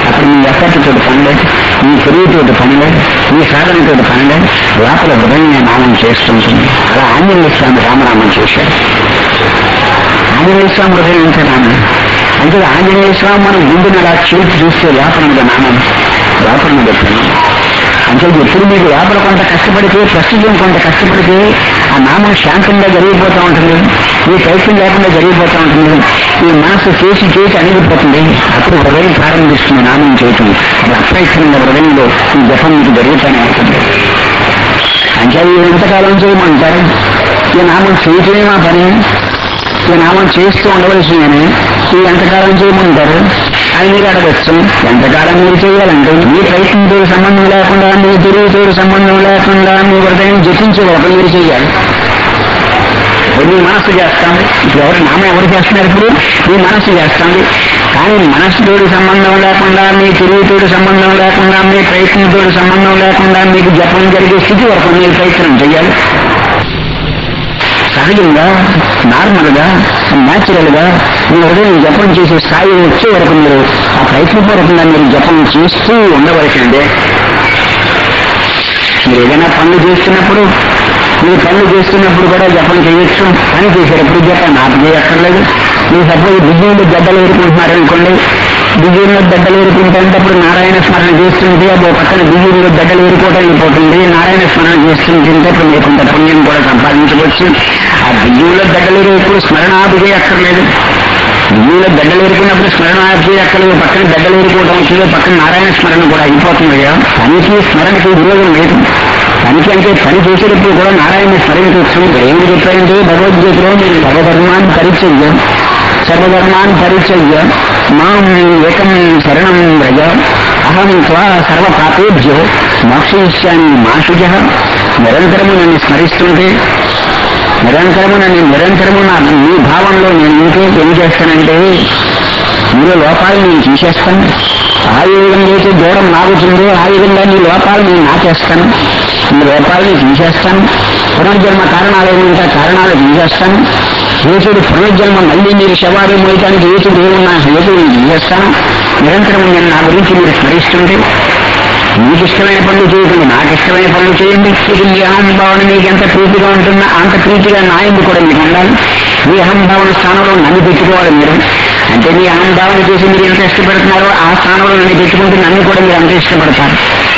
అప్పుడు నీ ఎఫర్ట్ తోటి పనిలేదు నీ తెలివితోటి పనిలేదు నీ సాధనతోటి పనిలేదు లోపల హృదయం నామం చేస్తుంటుంది అలా ఆంజనేయ స్వామి రామనామం చేశాడు ఆంజనేయ స్వామి హృదయం ఎంత నామం అంటే ఆంజనేయ స్వామి మనం గుండెని అలా చేతి చూస్తే లోపల మీద నామం లోపల మీద ప్రణామం అంటే ఎప్పుడు మీకు లోపల కొంత కష్టపడితే ప్రస్తుతం కొంత కష్టపడితే ఆ నామం శాంతంగా జరిగిపోతూ ఉంటుంది మీ ప్రయత్నం లేకుండా జరిగిపోతూ ఉంటుంది మీ మనసు చేసి చేసి అణిగిపోతుంది అప్పుడు హృదయం ప్రారంభిస్తుంది నామం చేయటం అది అప్రయత్నంగా హృదయంలో ఈ జపం మీకు జరుగుతూనే ఉంటుంది అంటే ఇది ఎంతకాలం చేయమంటారు ఈ నామం చేయటమే మా పని ఈ నామం చేస్తూ ఉండవలసిందని ఇది ఎంతకాలం చేయమంటారు అని మీరు అడగచ్చు ఎంతకాలం మీరు చేయాలంటే మీ ప్రయత్నంతో సంబంధం లేకుండా మీ తెలివితో సంబంధం లేకుండా మీ హృదయం జపించే వరకు మీరు చేయాలి ఇప్పుడు మీ మనస్సు చేస్తాం ఇప్పుడు ఎవరు నామం ఎవరు చేస్తున్నారు ఇప్పుడు మీ మనస్సు చేస్తాంది కానీ మనస్సుతోటి సంబంధం లేకుండా మీ తెలివితోటి సంబంధం లేకుండా మీ ప్రయత్నంతో సంబంధం లేకుండా మీకు జపం జరిగే స్థితి వరకు మీరు ప్రయత్నం చేయాలి సహజంగా నార్మల్ గా న్యాచురల్ గా మీ హృదయం జపం చేసే స్థాయి వచ్చే వరకు మీరు ఆ ప్రయత్నపూర్వకంగా మీరు జపం చేస్తూ ఉండవలసిందే మీరు ఏదైనా పనులు చేస్తున్నప్పుడు మీరు పనులు చేస్తున్నప్పుడు కూడా జపం చేయొచ్చు పని చేసేటప్పుడు జపం ఆపు చేయక్కర్లేదు మీరు సపోజ్ బిజీలో గడ్డలు ఏరుకుంటున్నారనుకోండి బిజీలో గడ్డలు ఏరుకుంటేటప్పుడు నారాయణ స్మరణ చేస్తుంటే అదో పక్కన బిజీలో గడ్డలు ఏరుకోవడం అయిపోతుంది నారాయణ స్మరణ చేస్తుంటే అప్పుడు మీరు కొంత పుణ్యం కూడా సంపాదించవచ్చు ఆ బిజీలో గడ్డలు ఏరుకుప్పుడు స్మరణ ఆపు చేయక్కర్లేదు బిజీలో గడ్డలు ఏరుకున్నప్పుడు స్మరణ ఆపు చేయక్కర్లేదు పక్కన గడ్డలు ఏరుకోవడం వచ్చిందో పక్కన నారాయణ స్మరణ కూడా అయిపోతుంది కదా పనికి స్మరణకి విరోధం లేదు పనికి అంటే పని చేసేటప్పుడు కూడా నారాయణ స్మరించవచ్చు ఏం చెప్పారంటే భగవద్గీతలో మీరు సర్వధర్మాన్ని పరిచర్య సర్వధర్మాన్ని పరిచర్య మాం ఏకం శరణం వ్రజ అహం త్వా సర్వ పాపేభ్యో మోక్షయిష్యామి మాషుజ నిరంతరము నన్ను స్మరిస్తుంటే నిరంతరము నన్ను నిరంతరము నా మీ భావంలో నేను ఇంకే ఏం చేస్తానంటే మీలో లోపాలు నేను తీసేస్తాను ఆ విధంగా అయితే దూరం నాగుతుందో ఆ విధంగా నీ లోపాలు నేను నాకేస్తాను ఈ లోపాలని తీసేస్తాను పునర్జన్మ కారణాలు ఏమంటే కారణాలు తీసేస్తాను హేతుడు పునర్జన్మ మళ్ళీ మీరు శవాలు మోయటానికి హేతుడు ఏమున్నా హేతుడు తీసేస్తాను నిరంతరం నేను నా గురించి మీరు స్మరిస్తుంటే మీకు ఇష్టమైన పనులు చేయకండి నాకు ఇష్టమైన పనులు చేయండి ఇది మీ అహంభావన మీకు ఎంత ప్రీతిగా ఉంటుందో అంత ప్రీతిగా నా ఎందుకు కూడా మీకు ఉండాలి మీ అహంభావన స్థానంలో నన్ను పెట్టుకోవాలి మీరు అంటే మీ అహంభావన చేసి మీరు ఎంత ఇష్టపడుతున్నారో ఆ స్థానంలో నన్ను పెట్టుకుంటే నన్ను కూడా మీరు అంత ఇష్టపడతారు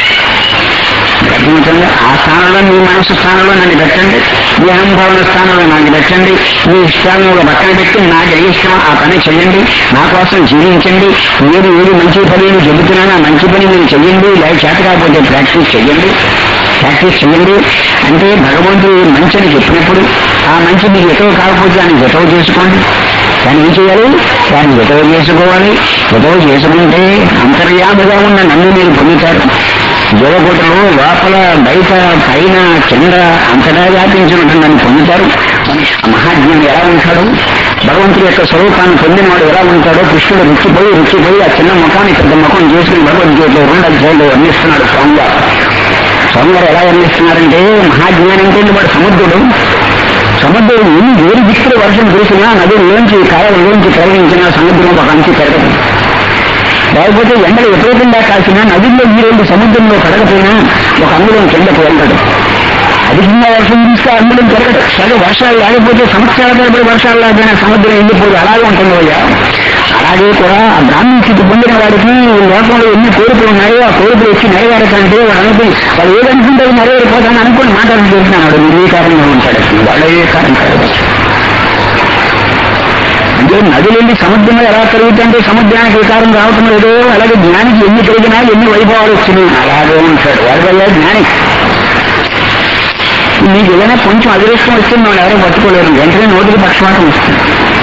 అర్థమవుతుంది ఆ స్థానంలో మీ మనసు స్థానంలో నన్ను పెట్టండి మీ అహంభావన స్థానంలో నన్ను పెట్టండి మీ ఇష్టాలను ఒక పక్కన పెట్టి నాకు ఏ ఇష్టం ఆ పని చేయండి నా కోసం జీవించండి మీరు ఏది మంచి పని అని చెబుతున్నాను ఆ మంచి పని మీరు చెయ్యండి లేక చేత కాకపోతే ప్రాక్టీస్ చెయ్యండి ప్రాక్టీస్ చేయండి అంటే భగవంతుడు మంచి అని చెప్పినప్పుడు ఆ మంచి మీకు ఎటవ కాకపోతే దాన్ని ఎటవ చేసుకోండి దాన్ని ఏం చేయాలి దాన్ని ఎటవ చేసుకోవాలి ఎటవ చేసుకుంటే అంతర్యాముగా ఉన్న నన్ను మీరు పొందుతారు జోగొట్టలు లోపల బయట పైన కింద అంతటా వ్యాపించినట్టు నన్ను పొందుతారు ఆ మహాజ్ఞాని ఎలా ఉంటాడు భగవంతుడి యొక్క స్వరూపాన్ని పొందినవాడు ఎలా ఉంటాడో కృష్ణుడు రుచిపోయి రుచిపోయి ఆ చిన్న ముఖాన్ని పెద్ద ముఖం చేసుకుని భగవద్గీతలో రెండు అధ్యాయులు వర్ణిస్తున్నాడు స్వామివారు స్వామివారు ఎలా వర్ణిస్తున్నారంటే మహాజ్ఞాని అంటే వాడు సముద్రుడు సముద్రం ఎన్ని వేరు దిక్కుల వర్షం కురిసినా నదుల్లోంచి కాలంలోంచి ప్రవహించిన సముద్రం ఒక అంచి పెరగదు లేకపోతే ఎండలు విపరీతంగా కాసినా నదుల్లో నీరెళ్ళి సముద్రంలో కడగపోయినా ఒక అంగుళం కిందకు వెళ్ళడు అధికంగా వర్షం చూస్తే అంగుళం పెరగదు సరే వర్షాలు లేకపోతే సంవత్సరాల తరబడి వర్షాలు లేకపోయినా సముద్రం ఎండిపోయి అలాగే ఉంటుంది అయ్యా అలాగే కూడా ఆ బ్రాహ్మణ స్థితి పొందిన వాడికి ఈ లోకంలో ఎన్ని కోరికలు ఉన్నాయో ఆ కోరికలు వచ్చి నెరవేరకంటే వాడు అనుకుని వాడు ఏదనుకుంటే అది నెరవేరిపోతాను అనుకుని మాటలు చేస్తున్నాడు నిర్వీకారంగా ఉంటాడు వాడే కారణం అంటే నదులెళ్ళి సముద్రంలో ఎలా కలుగుతుంటే సముద్రానికి వికారం రావటం లేదు అలాగే జ్ఞానికి ఎన్ని కలిగినా ఎన్ని వైభవాలు వచ్చినాయి అలాగే ఉంటాడు వాడి వల్ల జ్ఞాని మీకు ఏదైనా కొంచెం అదృష్టం వస్తుంది మనం ఎవరో పట్టుకోలేరు వెంటనే నోటికి పక్షపాతం వస్తుంది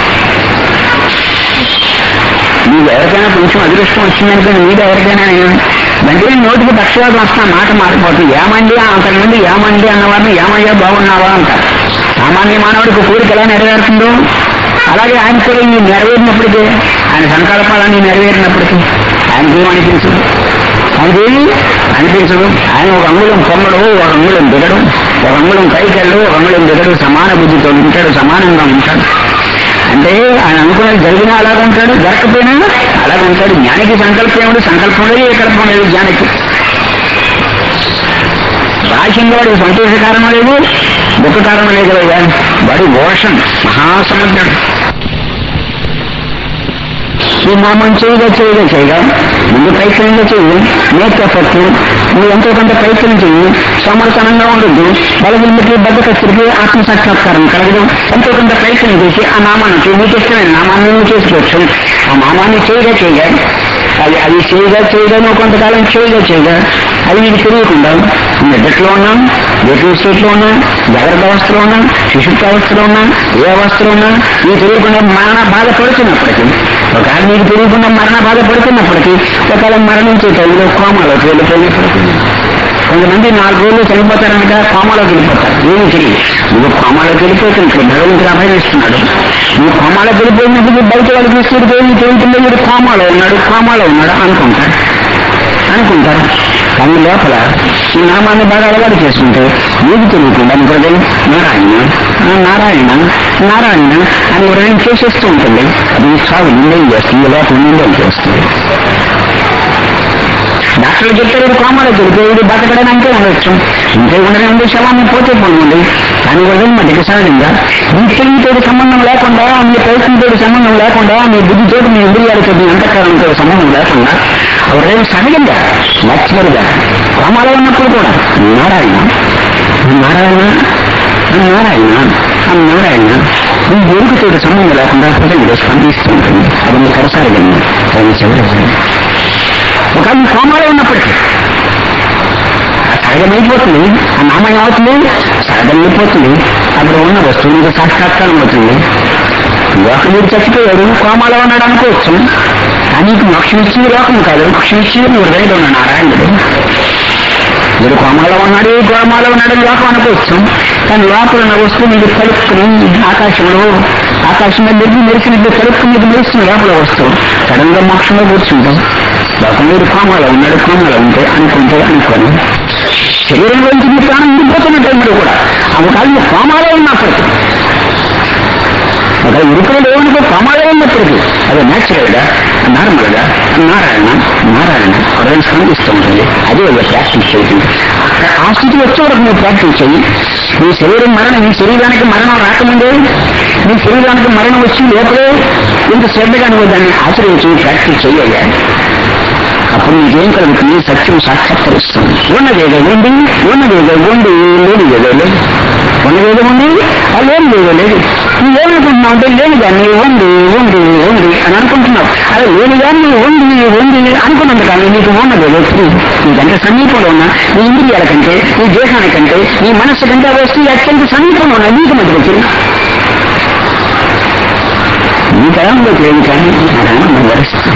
మీకు ఎవరికైనా కొంచెం అదృష్టం వచ్చిందనుకోండి మీరు ఎవరికైనా వెంటనే నోటికి పక్షపాతం వస్తున్న మాట మారిపోతుంది ఏమండి అంతకుముందు ఏమండి అన్నవారిని ఏమయ్యా బాగున్నావా అంటారు సామాన్య మానవుడికి కోరిక ఎలా నెరవేరుతుందో అలాగే ఆయన కూడా ఈ నెరవేరినప్పటికీ ఆయన సంకల్పాలన్నీ నెరవేరినప్పటికీ ఆయనకి ఏమనిపించదు ఆయనకేమి అనిపించదు ఆయన ఒక అంగుళం పొమ్మడు ఒక అంగుళం దిగడు ఒక అంగుళం పైకెళ్ళు ఒక అంగుళం దిగడు సమాన బుద్ధితో ఉంటాడు సమానంగా ఉంటాడు అంటే ఆయన అనుకున్నది జరిగినా అలాగ ఉంటాడు జరగకపోయినా అలాగ ఉంటాడు జ్ఞానికి సంకల్పం ఏమిటి సంకల్పం లేదు ఏ కల్పం లేదు జ్ఞానికి రాసింది వాడికి సంతోష కారణం లేదు దుఃఖ కారణం లేదు కదా వాడి ఓషన్ మహాసముద్రుడు ఈ నామం చేయగా చేయగా చేయగా ముందు ప్రయత్నంగా చెయ్యి నేర్పట్టు నువ్వు ఎంతో కొంత ప్రయత్నం చెయ్యి సమర్థనంగా ఉండొద్దు బలహీనకి బద్దకస్తుడికి ఆత్మసాక్షాత్కారం కలగదు ఎంతో కొంత ప్రయత్నం చేసి ఆ నామానికి నీకు ఇష్టమైన నామాన్ని నువ్వు చేసుకోవచ్చు ఆ నామాన్ని చేయగా చేయగా అది అది చేయగా చేయగా నువ్వు కొంతకాలం చేయగా చేయగా అది నీకు తెలియకుండా నిద్రలో ఉన్నాం వేటి స్టేట్లో ఉన్నా జాగ్రత్త అవస్థలో ఉన్నా శిశుత్వ అవస్థలో ఉన్నా ఏ అవస్థలో ఉన్నా నీకు తెలియకుండా మరణ బాధపడుతున్నప్పటికీ ఒకవేళ నీకు తెలియకుండా మరణ బాధపడుతున్నప్పటికీ ఒకవేళ మరణించే టైంలో కోమలోకి వెళ్ళిపోయినప్పటికీ కొంతమంది నాలుగు రోజులు చనిపోతారనక కోమాలోకి వెళ్ళిపోతారు ఏమి తెలియదు నువ్వు కోమాలోకి వెళ్ళిపోతున్నప్పుడు భగవంతుడు అభయం ఇస్తున్నాడు నువ్వు కోమాలోకి వెళ్ళిపోయినప్పుడు బయట వాళ్ళు తీసుకెళ్ళిపోయి నీ తెలియకుండా వీడు కోమాలో ఉన్నాడు కోమాలో ఉన్నాడు అనుకుంటాడు అనుకుంటారు కానీ లోపల ఈ నామాన్ని బాగా అలవాటు చేసుకుంటే నీకు తెలియకుండా నీ హృదయం నారాయణ ఆ నారాయణ నారాయణ అని హృదయం చేసేస్తూ ఉంటుంది అది సాగు నిందయం చేస్తుంది లోపల నిందయం చేస్తుంది డాక్టర్లు చెప్తారు ఇది కోమలో దొరికే ఇది బతకడని అంతే ఉండొచ్చు ఇంకే ఉండని ఉండే శవాన్ని పోతే పోనుంది దాని వల్ల మధ్యకి సహజంగా నీ తెలివితోటి సంబంధం లేకుండా నీ ప్రయత్నంతో సంబంధం లేకుండా నీ బుద్ధితోటి నీ ఇంద్రియాలతో నీ అంతఃకరణతో సంబంధం లేకుండా ఎవరైనా సహజంగా నచ్చినరుగా కోమాలో ఉన్నప్పుడు కూడా నారాయణ నారాయణ నారాయణ నారాయణ నీ ఎరుకతోటి సంబంధం లేకుండా హృదయంలో స్పందిస్తూ ఉంటుంది అది నీ కరసారి అది చివరి ఒకవేళ నీ కోమాలో ఉన్నప్పటికీ సహజమైపోతుంది ఆ నామం ఏమవుతుంది సహజమైపోతుంది అక్కడ ఉన్న వస్తువు నీకు సాక్షాత్కారం అవుతుంది లోకం మీరు చచ్చిపోయాడు కోమాలో ఉన్నాడు అనుకోవచ్చు కానీ నీకు మోక్షం ఇచ్చింది లోకం కాదు మోక్షం ఇచ్చింది నువ్వు హృదయంలో ఉన్న నారాయణుడు మీరు కోమాలో ఉన్నాడు ఈ కోమాలో ఉన్నాడు లోకం అనుకోవచ్చు కానీ లోపల ఉన్న వస్తువు మీకు కలుపుకుని ఆకాశంలో ఆకాశంలో మెరుగు మెరిసినట్టు కలుపుకుని మీకు మెరుస్తుంది లోపల వస్తువు సడన్ గా మోక్షంలో కూర్చుంటాం లోకం మీరు కోమాలో ఉన్నాడు కోమాలో ఉంటే అనుకుంటే అనుకోని శరీరంలోంచి మీ ప్రాణం విడిపోతున్న టైంలో కూడా అవి కాదు కోమాలో ఉన్నప్పటికీ ఒక ఇరుకులు లేవనుకో కోమాలో ఉన్నప్పటికీ అది న్యాచురల్ గా నార్మల్ గా నారాయణ నారాయణ హృదయం స్పందిస్తూ ఉంటుంది అదే ఒక ప్రాక్టీస్ చేసింది అక్కడ ఆ స్థితి వచ్చే వరకు నువ్వు ప్రాక్టీస్ చెయ్యి నీ శరీరం మరణం నీ శరీరానికి మరణం రాకముందే నీ శరీరానికి మరణం వచ్చి లోపలే ఇంత శ్రద్ధగా నువ్వు దాన్ని ఆచరించి ప్రాక్టీస్ చెయ్యగా అప్పుడు నీకేం కలుగుతుంది సత్యం సాక్షాత్కరిస్తుంది ఉన్నదేదో ఉండి ఉన్నదేదో ఉండి లేని ఏదో లేదు ఉన్నదేదో ఉంది ఆ లేని ఏదో లేదు నువ్వేమనుకుంటున్నావు అంటే లేని దాన్ని ఉంది ఉంది ఉంది అని అనుకుంటున్నావు అదే లేని దాన్ని ఉంది ఉంది అనుకున్నంత కానీ నీకు ఉన్నదేదో నీకంటే సమీపంలో ఉన్న నీ ఇంద్రియాల కంటే నీ దేహానికంటే నీ మనస్సు కంటే ఆ వస్తువు అత్యంత సమీపంలో ఉన్న నీకు మధ్య వచ్చింది నీ తరంలోకి లేదు కానీ నారాయణ వరిస్తుంది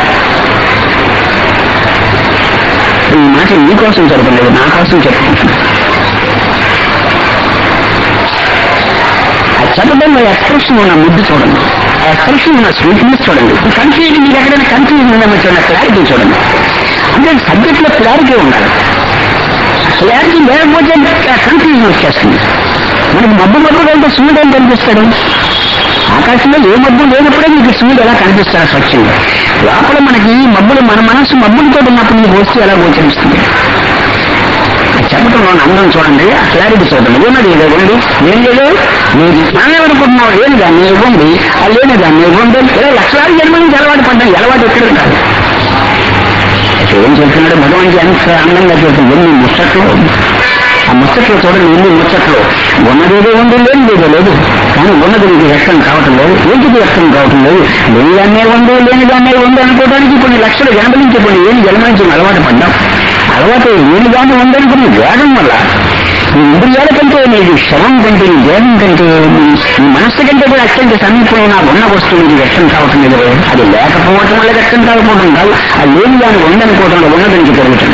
ఈ మాట నీ కోసం చెప్పలేదు నా కోసం చెప్పుకుంటున్నా ఆ చెప్పడంలో ఎక్స్ప్రెషన్ ఉన్న ముద్దు చూడండి ఆ ఎక్స్ప్రెషన్ ఉన్న స్వీట్నెస్ చూడండి ఈ కన్ఫ్యూజన్ మీరు ఎక్కడైనా కన్ఫ్యూజన్ ఉందేమో చూడండి క్లారిటీ చూడండి అంటే సబ్జెక్ట్ లో క్లారిటీ ఉండాలి క్లారిటీ లేకపోతే కన్ఫ్యూజన్ వచ్చేస్తుంది మనకి మబ్బు మబ్బు కంటే సూర్యుడు ఏం కనిపిస్తాడు ఆకాశంలో ఏ మబ్బు లేనప్పుడే మీకు సూర్యుడు ఎలా కనిపిస్తాడు స్వచ్ఛంగా లోపల మనకి ఈ మబ్బులు మన మనస్సు మబ్బులతో ఉన్నప్పుడు మీకు వస్తువు ఎలా గోచరిస్తుంది చెప్పటంలో అందం చూడండి ఆ క్లారిటీ చూడండి ఉన్నది ఏదో ఉంది ఏం లేదు మీరు మనం ఏమనుకుంటున్నావు లేని దాన్ని ఇవ్వండి ఆ లేని దాన్ని ఇవ్వండి ఇలా లక్షలాది జన్మ నుంచి అలవాటు పడ్డాం ఈ అలవాటు ఎక్కడ కాదు ఏం చెప్తున్నాడు భగవంతుడు ఎంత అందంగా చెప్తుంది ఎన్ని ముచ్చట్లు ఆ ముచ్చట్లు చూడండి ఎన్ని ముచ్చట్లు ఉన్నదేదో ఉంది లేనిదేదో లేదు కానీ ఉన్నది నీకు వ్యక్తం కావటం లేదు ఏంటిది వ్యక్తం కావటం లేదు లేని దాన్నే ఉంది లేని దాన్నే ఉంది అనుకోవడానికి కొన్ని లక్షల జన్మ నుంచి కొన్ని ఏమి జన్మ నుంచి అలవాటు పడ్డాం అలవాటు లేని దాన్ని ఉందనుకుని వేగం వల్ల నీ ఇంద్రియాల కంటే నీకు శవం కంటే నీ దేహం కంటే నీ నీ మనస్సు కంటే కూడా అత్యంత సమీపంలో నాకు ఉన్న వస్తువు నీకు వ్యక్తం కావటం లేదు అది లేకపోవటం వల్ల వ్యక్తం కాకపోవడం కాదు అది లేని దాన్ని ఉందనుకోవడంలో ఉన్నదానికి జరుగుతుంది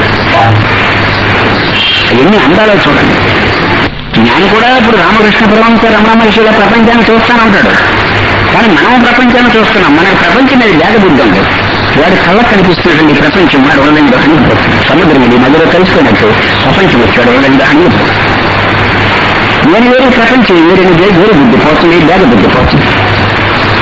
అవన్నీ అందాలో చూడండి జ్ఞాని కూడా ఇప్పుడు రామకృష్ణ పరమంశ రమణ మహర్షిల ప్రపంచాన్ని చూస్తానంటాడు కానీ మనం ప్రపంచాన్ని చూస్తున్నాం మనకి ప్రపంచం మీద లేకబుద్ధి ఉంది వాడి కళ్ళకు కనిపిస్తున్నటువంటి ఈ ప్రపంచం వాడు ఉండదంగా అణిగిపోతుంది సముద్రం ఇది మధ్యలో కలిసిపోయినట్టు ప్రపంచం వచ్చాడు ఉండదంగా అణిగిపోతుంది నేను వేరే ప్రపంచం వేరే వేరే బుద్ధి పోతుంది లేక బుద్ధి పోతుంది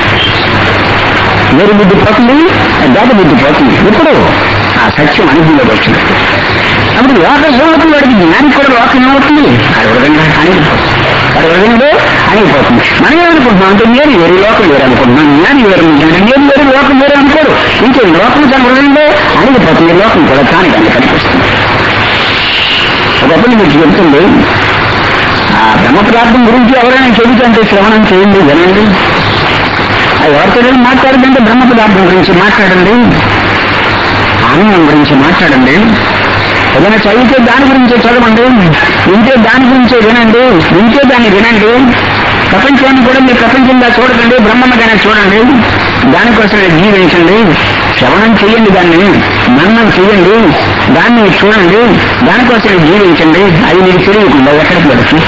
వేరు బుద్ధి పోతుంది బేద బుద్ధి పోతుంది ఇప్పుడు ఆ సత్యం అనుభవంలోకి వచ్చింది అప్పుడు లోకం ఏమవుతుంది వాడికి జ్ఞానికి కూడా లోకం ఏమవుతుంది అది విధంగా అణిగిపోతుంది అది విధంగా అణిగిపోతుంది మనం ఏమనుకుంటున్నాం అంటే నేను వేరే లోకం వేరు అనుకుంటున్నాను జ్ఞాని వేరు అనుకుంటున్నాను నేను వేరే లోకం వేరు అనుకోరు ఇంకే లోకం తన హృదయంలో అణిగిపోతుంది లోకం కూడా తాను కానీ కనిపిస్తుంది ఒకప్పుడు మీకు చెప్తుంది ఆ బ్రహ్మ ప్రార్థన గురించి ఎవరైనా చెబుతుంటే శ్రవణం చేయండి వినండి ఆ ఎవరితో మాట్లాడదంటే బ్రహ్మ పదార్థం గురించి మాట్లాడండి ఆనందం గురించి మాట్లాడండి ఏదైనా చదివితే దాని గురించే చదవండి వింటే దాని గురించే వినండి వింటే దాన్ని వినండి ప్రపంచాన్ని కూడా మీరు ప్రపంచంగా చూడకండి బ్రహ్మగానే చూడండి దానికోసమే జీవించండి శ్రవణం చేయండి దాన్ని మన్నం చేయండి దాన్ని చూడండి దానికోసమే జీవించండి అది మీకు తెలియకుండా ఎక్కడికి వెళుతుంది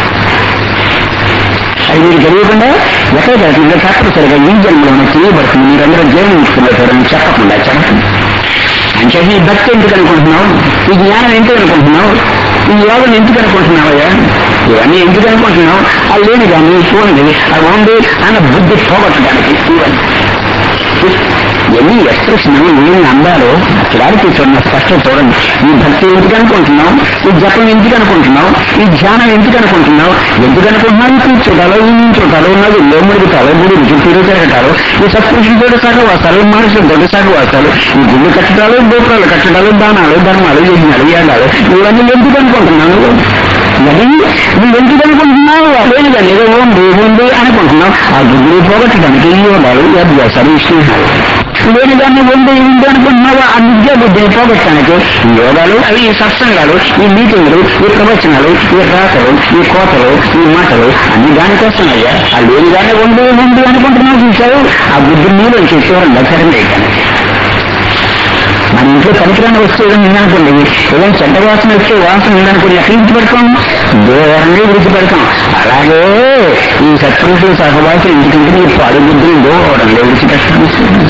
అది మీరు తెలియకుండా ఎక్కడ వెళ్తుంది తప్పనిసరిగా ఈ జన్మలోనే తెలియబడుతుంది మీరందరూ జీవనిస్తున్నారు చెప్పకుండా చెప్పండి అంటే ఈ భక్తి ఎందుకు అనుకుంటున్నావు ఈ జ్ఞానం ఎందుకు అనుకుంటున్నావు ఈ యోగం ఎందుకు అనుకుంటున్నావయ్యా ఇవన్నీ ఎందుకు అనుకుంటున్నావు అది లేని కానీ చూడండి అది ఉంది అన్న బుద్ధి పోగొట్టడానికి ఇవన్నీ ఎన్ని ఎక్స్ప్రెషన్ ఎన్ని అందాలు క్లారిటీ చూడండి స్పష్టం చూడండి ఈ భక్తి ఎందుకు అనుకుంటున్నావు ఈ జపం ఎందుకు అనుకుంటున్నావు ఈ ధ్యానం ఎందుకు అనుకుంటున్నావు ఎందుకు అనుకుంటున్నావు ఈ కూర్చోటాలు ఈ నించోటాలు ఉన్నది లోముడుగుతాలు గుడి చుట్టూరు తిరగటాలు ఈ సత్పురుషులతో సహవాసాలు మనుషులతో సహవాసాలు ఈ గుళ్ళు కట్టడాలు గోపురాలు కట్టడాలు దానాలు ధర్మాలు యజ్ఞాలు యాగాలు ఇవన్నీ ఎందుకు అనుకుంటున్నావు మరి నువ్వు ఎందుకు అనుకుంటున్నావు అదేవిధంగా ఏదో ఉంది ఉంది అనుకుంటున్నావు ఆ గుడ్లు పోగొట్టడానికి ఈ యోగాలు ఈ అభ్యాసాలు ఈ స్నేహాలు లేని దాన్ని ఉంది ఉంది అనుకుంటున్నావు ఆ విద్యా బుద్ధిని పోగొట్టడానికి ఈ యోగాలు అవి ఈ సత్సంగాలు ఈ మీటింగులు ఈ ప్రవచనాలు ఈ రాతలు ఈ కోతలు ఈ మాటలు అన్ని దానికోసం అయ్యా ఆ లేని దాన్ని ఉంది ఉంది అనుకుంటున్నావు చూసావు ఆ బుద్ధి నీలోంచి దూరంగా కరంగేయడానికి మన ఇంట్లో పనికిరాని వస్తువు ఏదైనా ఉందనుకోండి ఏదైనా చెడ్డ వాసన వచ్చే వాసన ఉందనుకోండి ఎక్కడి నుంచి పెడతాం దూరంగా విడిచిపెడతాం అలాగే ఈ సత్పురుషులు సహవాసులు ఇంటికింటి నీ పాడు బుద్ధిని దూరంగా విడిచిపెట్టడం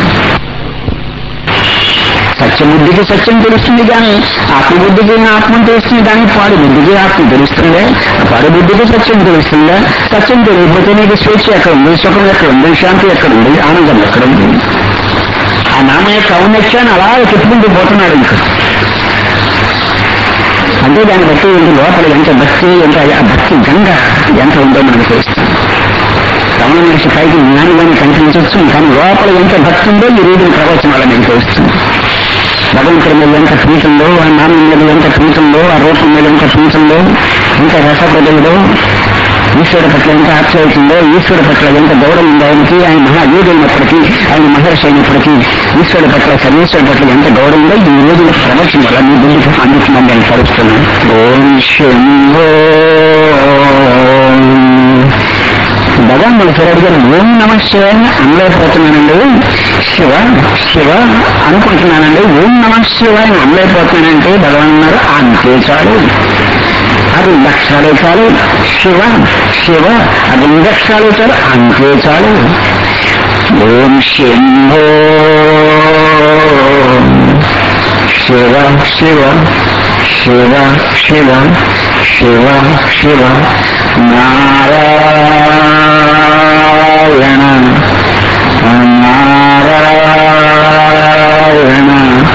సత్యబుద్ధికి సత్యం తెలుస్తుంది కానీ ఆత్మబుద్ధికి ఆత్మ తెలుస్తుంది కానీ పాడు బుద్ధికి ఆత్మ తెలుస్తుందే పాడు బుద్ధికి సత్యం తెలుస్తుందా సత్యం తెలియకపోతే నీకు స్వేచ్ఛ ఎక్కడ ఉంది సుఖం ఎక్కడ ఉంది శాంతి ఎక్కడ ఉంది ఆనందం ఎక్కడ ఉంది ఆ నామ యొక్క ఔన్నత్యాన్ని అలా చెప్పుకుంటూ పోతున్నాడు ఇంకా అంటే దాన్ని బట్టి ఇంటి లోపల ఎంత భక్తి ఎంత ఆ భక్తి గంగ ఎంత ఉందో మనకు తెలుస్తుంది రమణ మనిషి పైకి జ్ఞానిగానే కనిపించవచ్చు కానీ లోపల ఎంత భక్తి ఉందో ఈ రోజున ప్రవచనాల మీకు తెలుస్తుంది భగవంతుడి మీద ఎంత ప్రీతి ఉందో ఆ నామం మీద ఎంత ప్రీతి ఉందో ఆ రూపం మీద ఎంత ప్రీతి ఉందో ఎంత రసప్రదుడో ఈశ్వరుడు పట్ల ఎంత ఆశ్రయిస్తుందో ఈశ్వరుడు పట్ల ఎంత గౌరవం ఉందో ఆయనకి ఆయన మహాయోగైనప్పటికీ ఆయన మహర్షి అయినప్పటికీ ఈశ్వరుడు పట్ల సర్వేశ్వరుడు పట్ల ఎంత గౌరవం ఉందో ఈ రోజున ప్రదర్శన వల్ల మీ బుద్ధికి అందుతున్నాను నేను కలుస్తున్నాను ఓం శంభో భగవాన్ మన సరే గారు ఓం నమ శివ అని అనలేకపోతున్నానండి శివ శివ అనుకుంటున్నానండి ఓం నమ శివ అని అనలేకపోతున్నానంటే భగవాన్ అన్నారు అంతే చాలు అది లక్షాలే చాలు శివ శివ అది లక్షాలే చాలు అంతే చాలు ఓం శంభో శివ శివ శివ శివ శివ శివ నారాయణ నారాయణ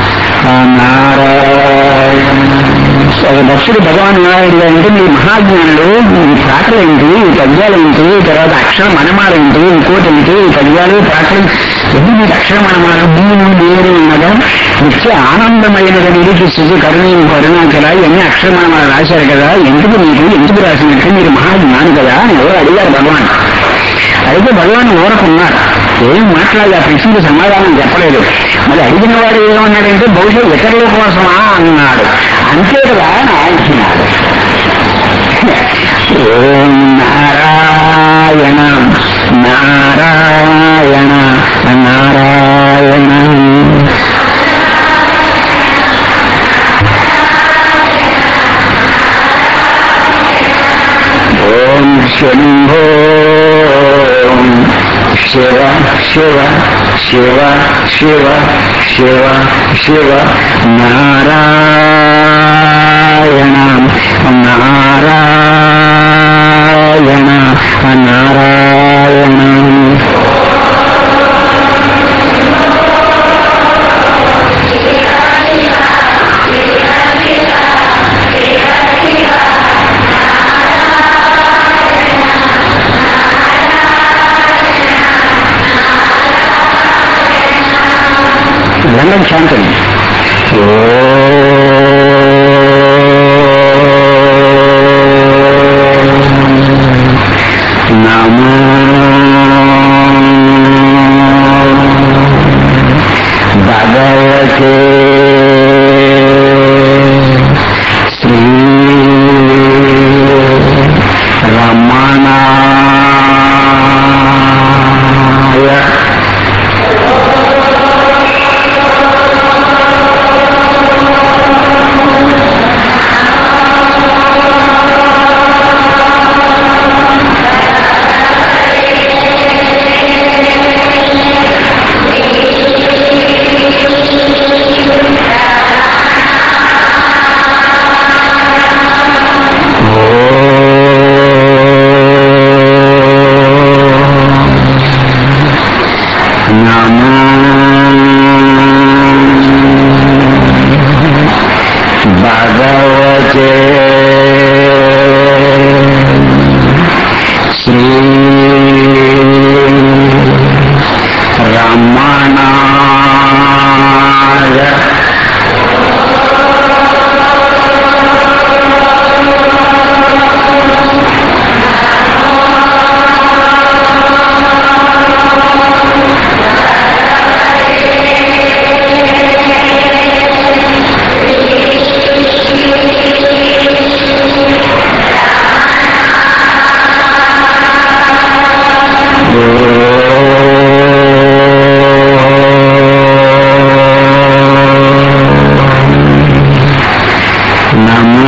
నారాయణ ఒక భక్తుడు భగవాన్ నారాయణ అంటే మీ మహాజ్ఞానులు ఈ పాటలు ఏంటి ఈ పద్యాలు ఏంటి తర్వాత అక్షర మనమాలేంటి ఇంకోటి ఏంటి ఈ పద్యాలు పాటలు ఎన్ని మీకు అక్షర మనమాలు నేను నేను ఉన్నదా నిత్య ఆనందమైనది నిరూపిస్తుంది కరుణీయం కరుణాకర ఇవన్నీ అక్షర మనమాలు రాశారు కదా ఎందుకు మీకు ఎందుకు రాసినట్టు మీరు మహాజ్ఞాని కదా అని ఎవరు అడిగారు భగవాన్ అయితే భగవాన్ ఊరకున్నారు ఏం మాట్లాడి ఆ ప్రశ్నకు సమాధానం చెప్పలేదు మరి అడిగిన వాడు ఏమన్నాడంటే బహుశా ఇతరుల కోసమా అన్నాడు అంతే కదా అని ఆంచినాడు ఓం నారాయణ నారాయణ నారాయణ ఓం శంభో శివ శివ శివ శివ శివ శివ నారాయణ నారాయణ నారాయణ మంత్రం శాంతం నమో భగవతే శ్రీ రమణాయ భగవతే శ్రీ రమణాయ నమో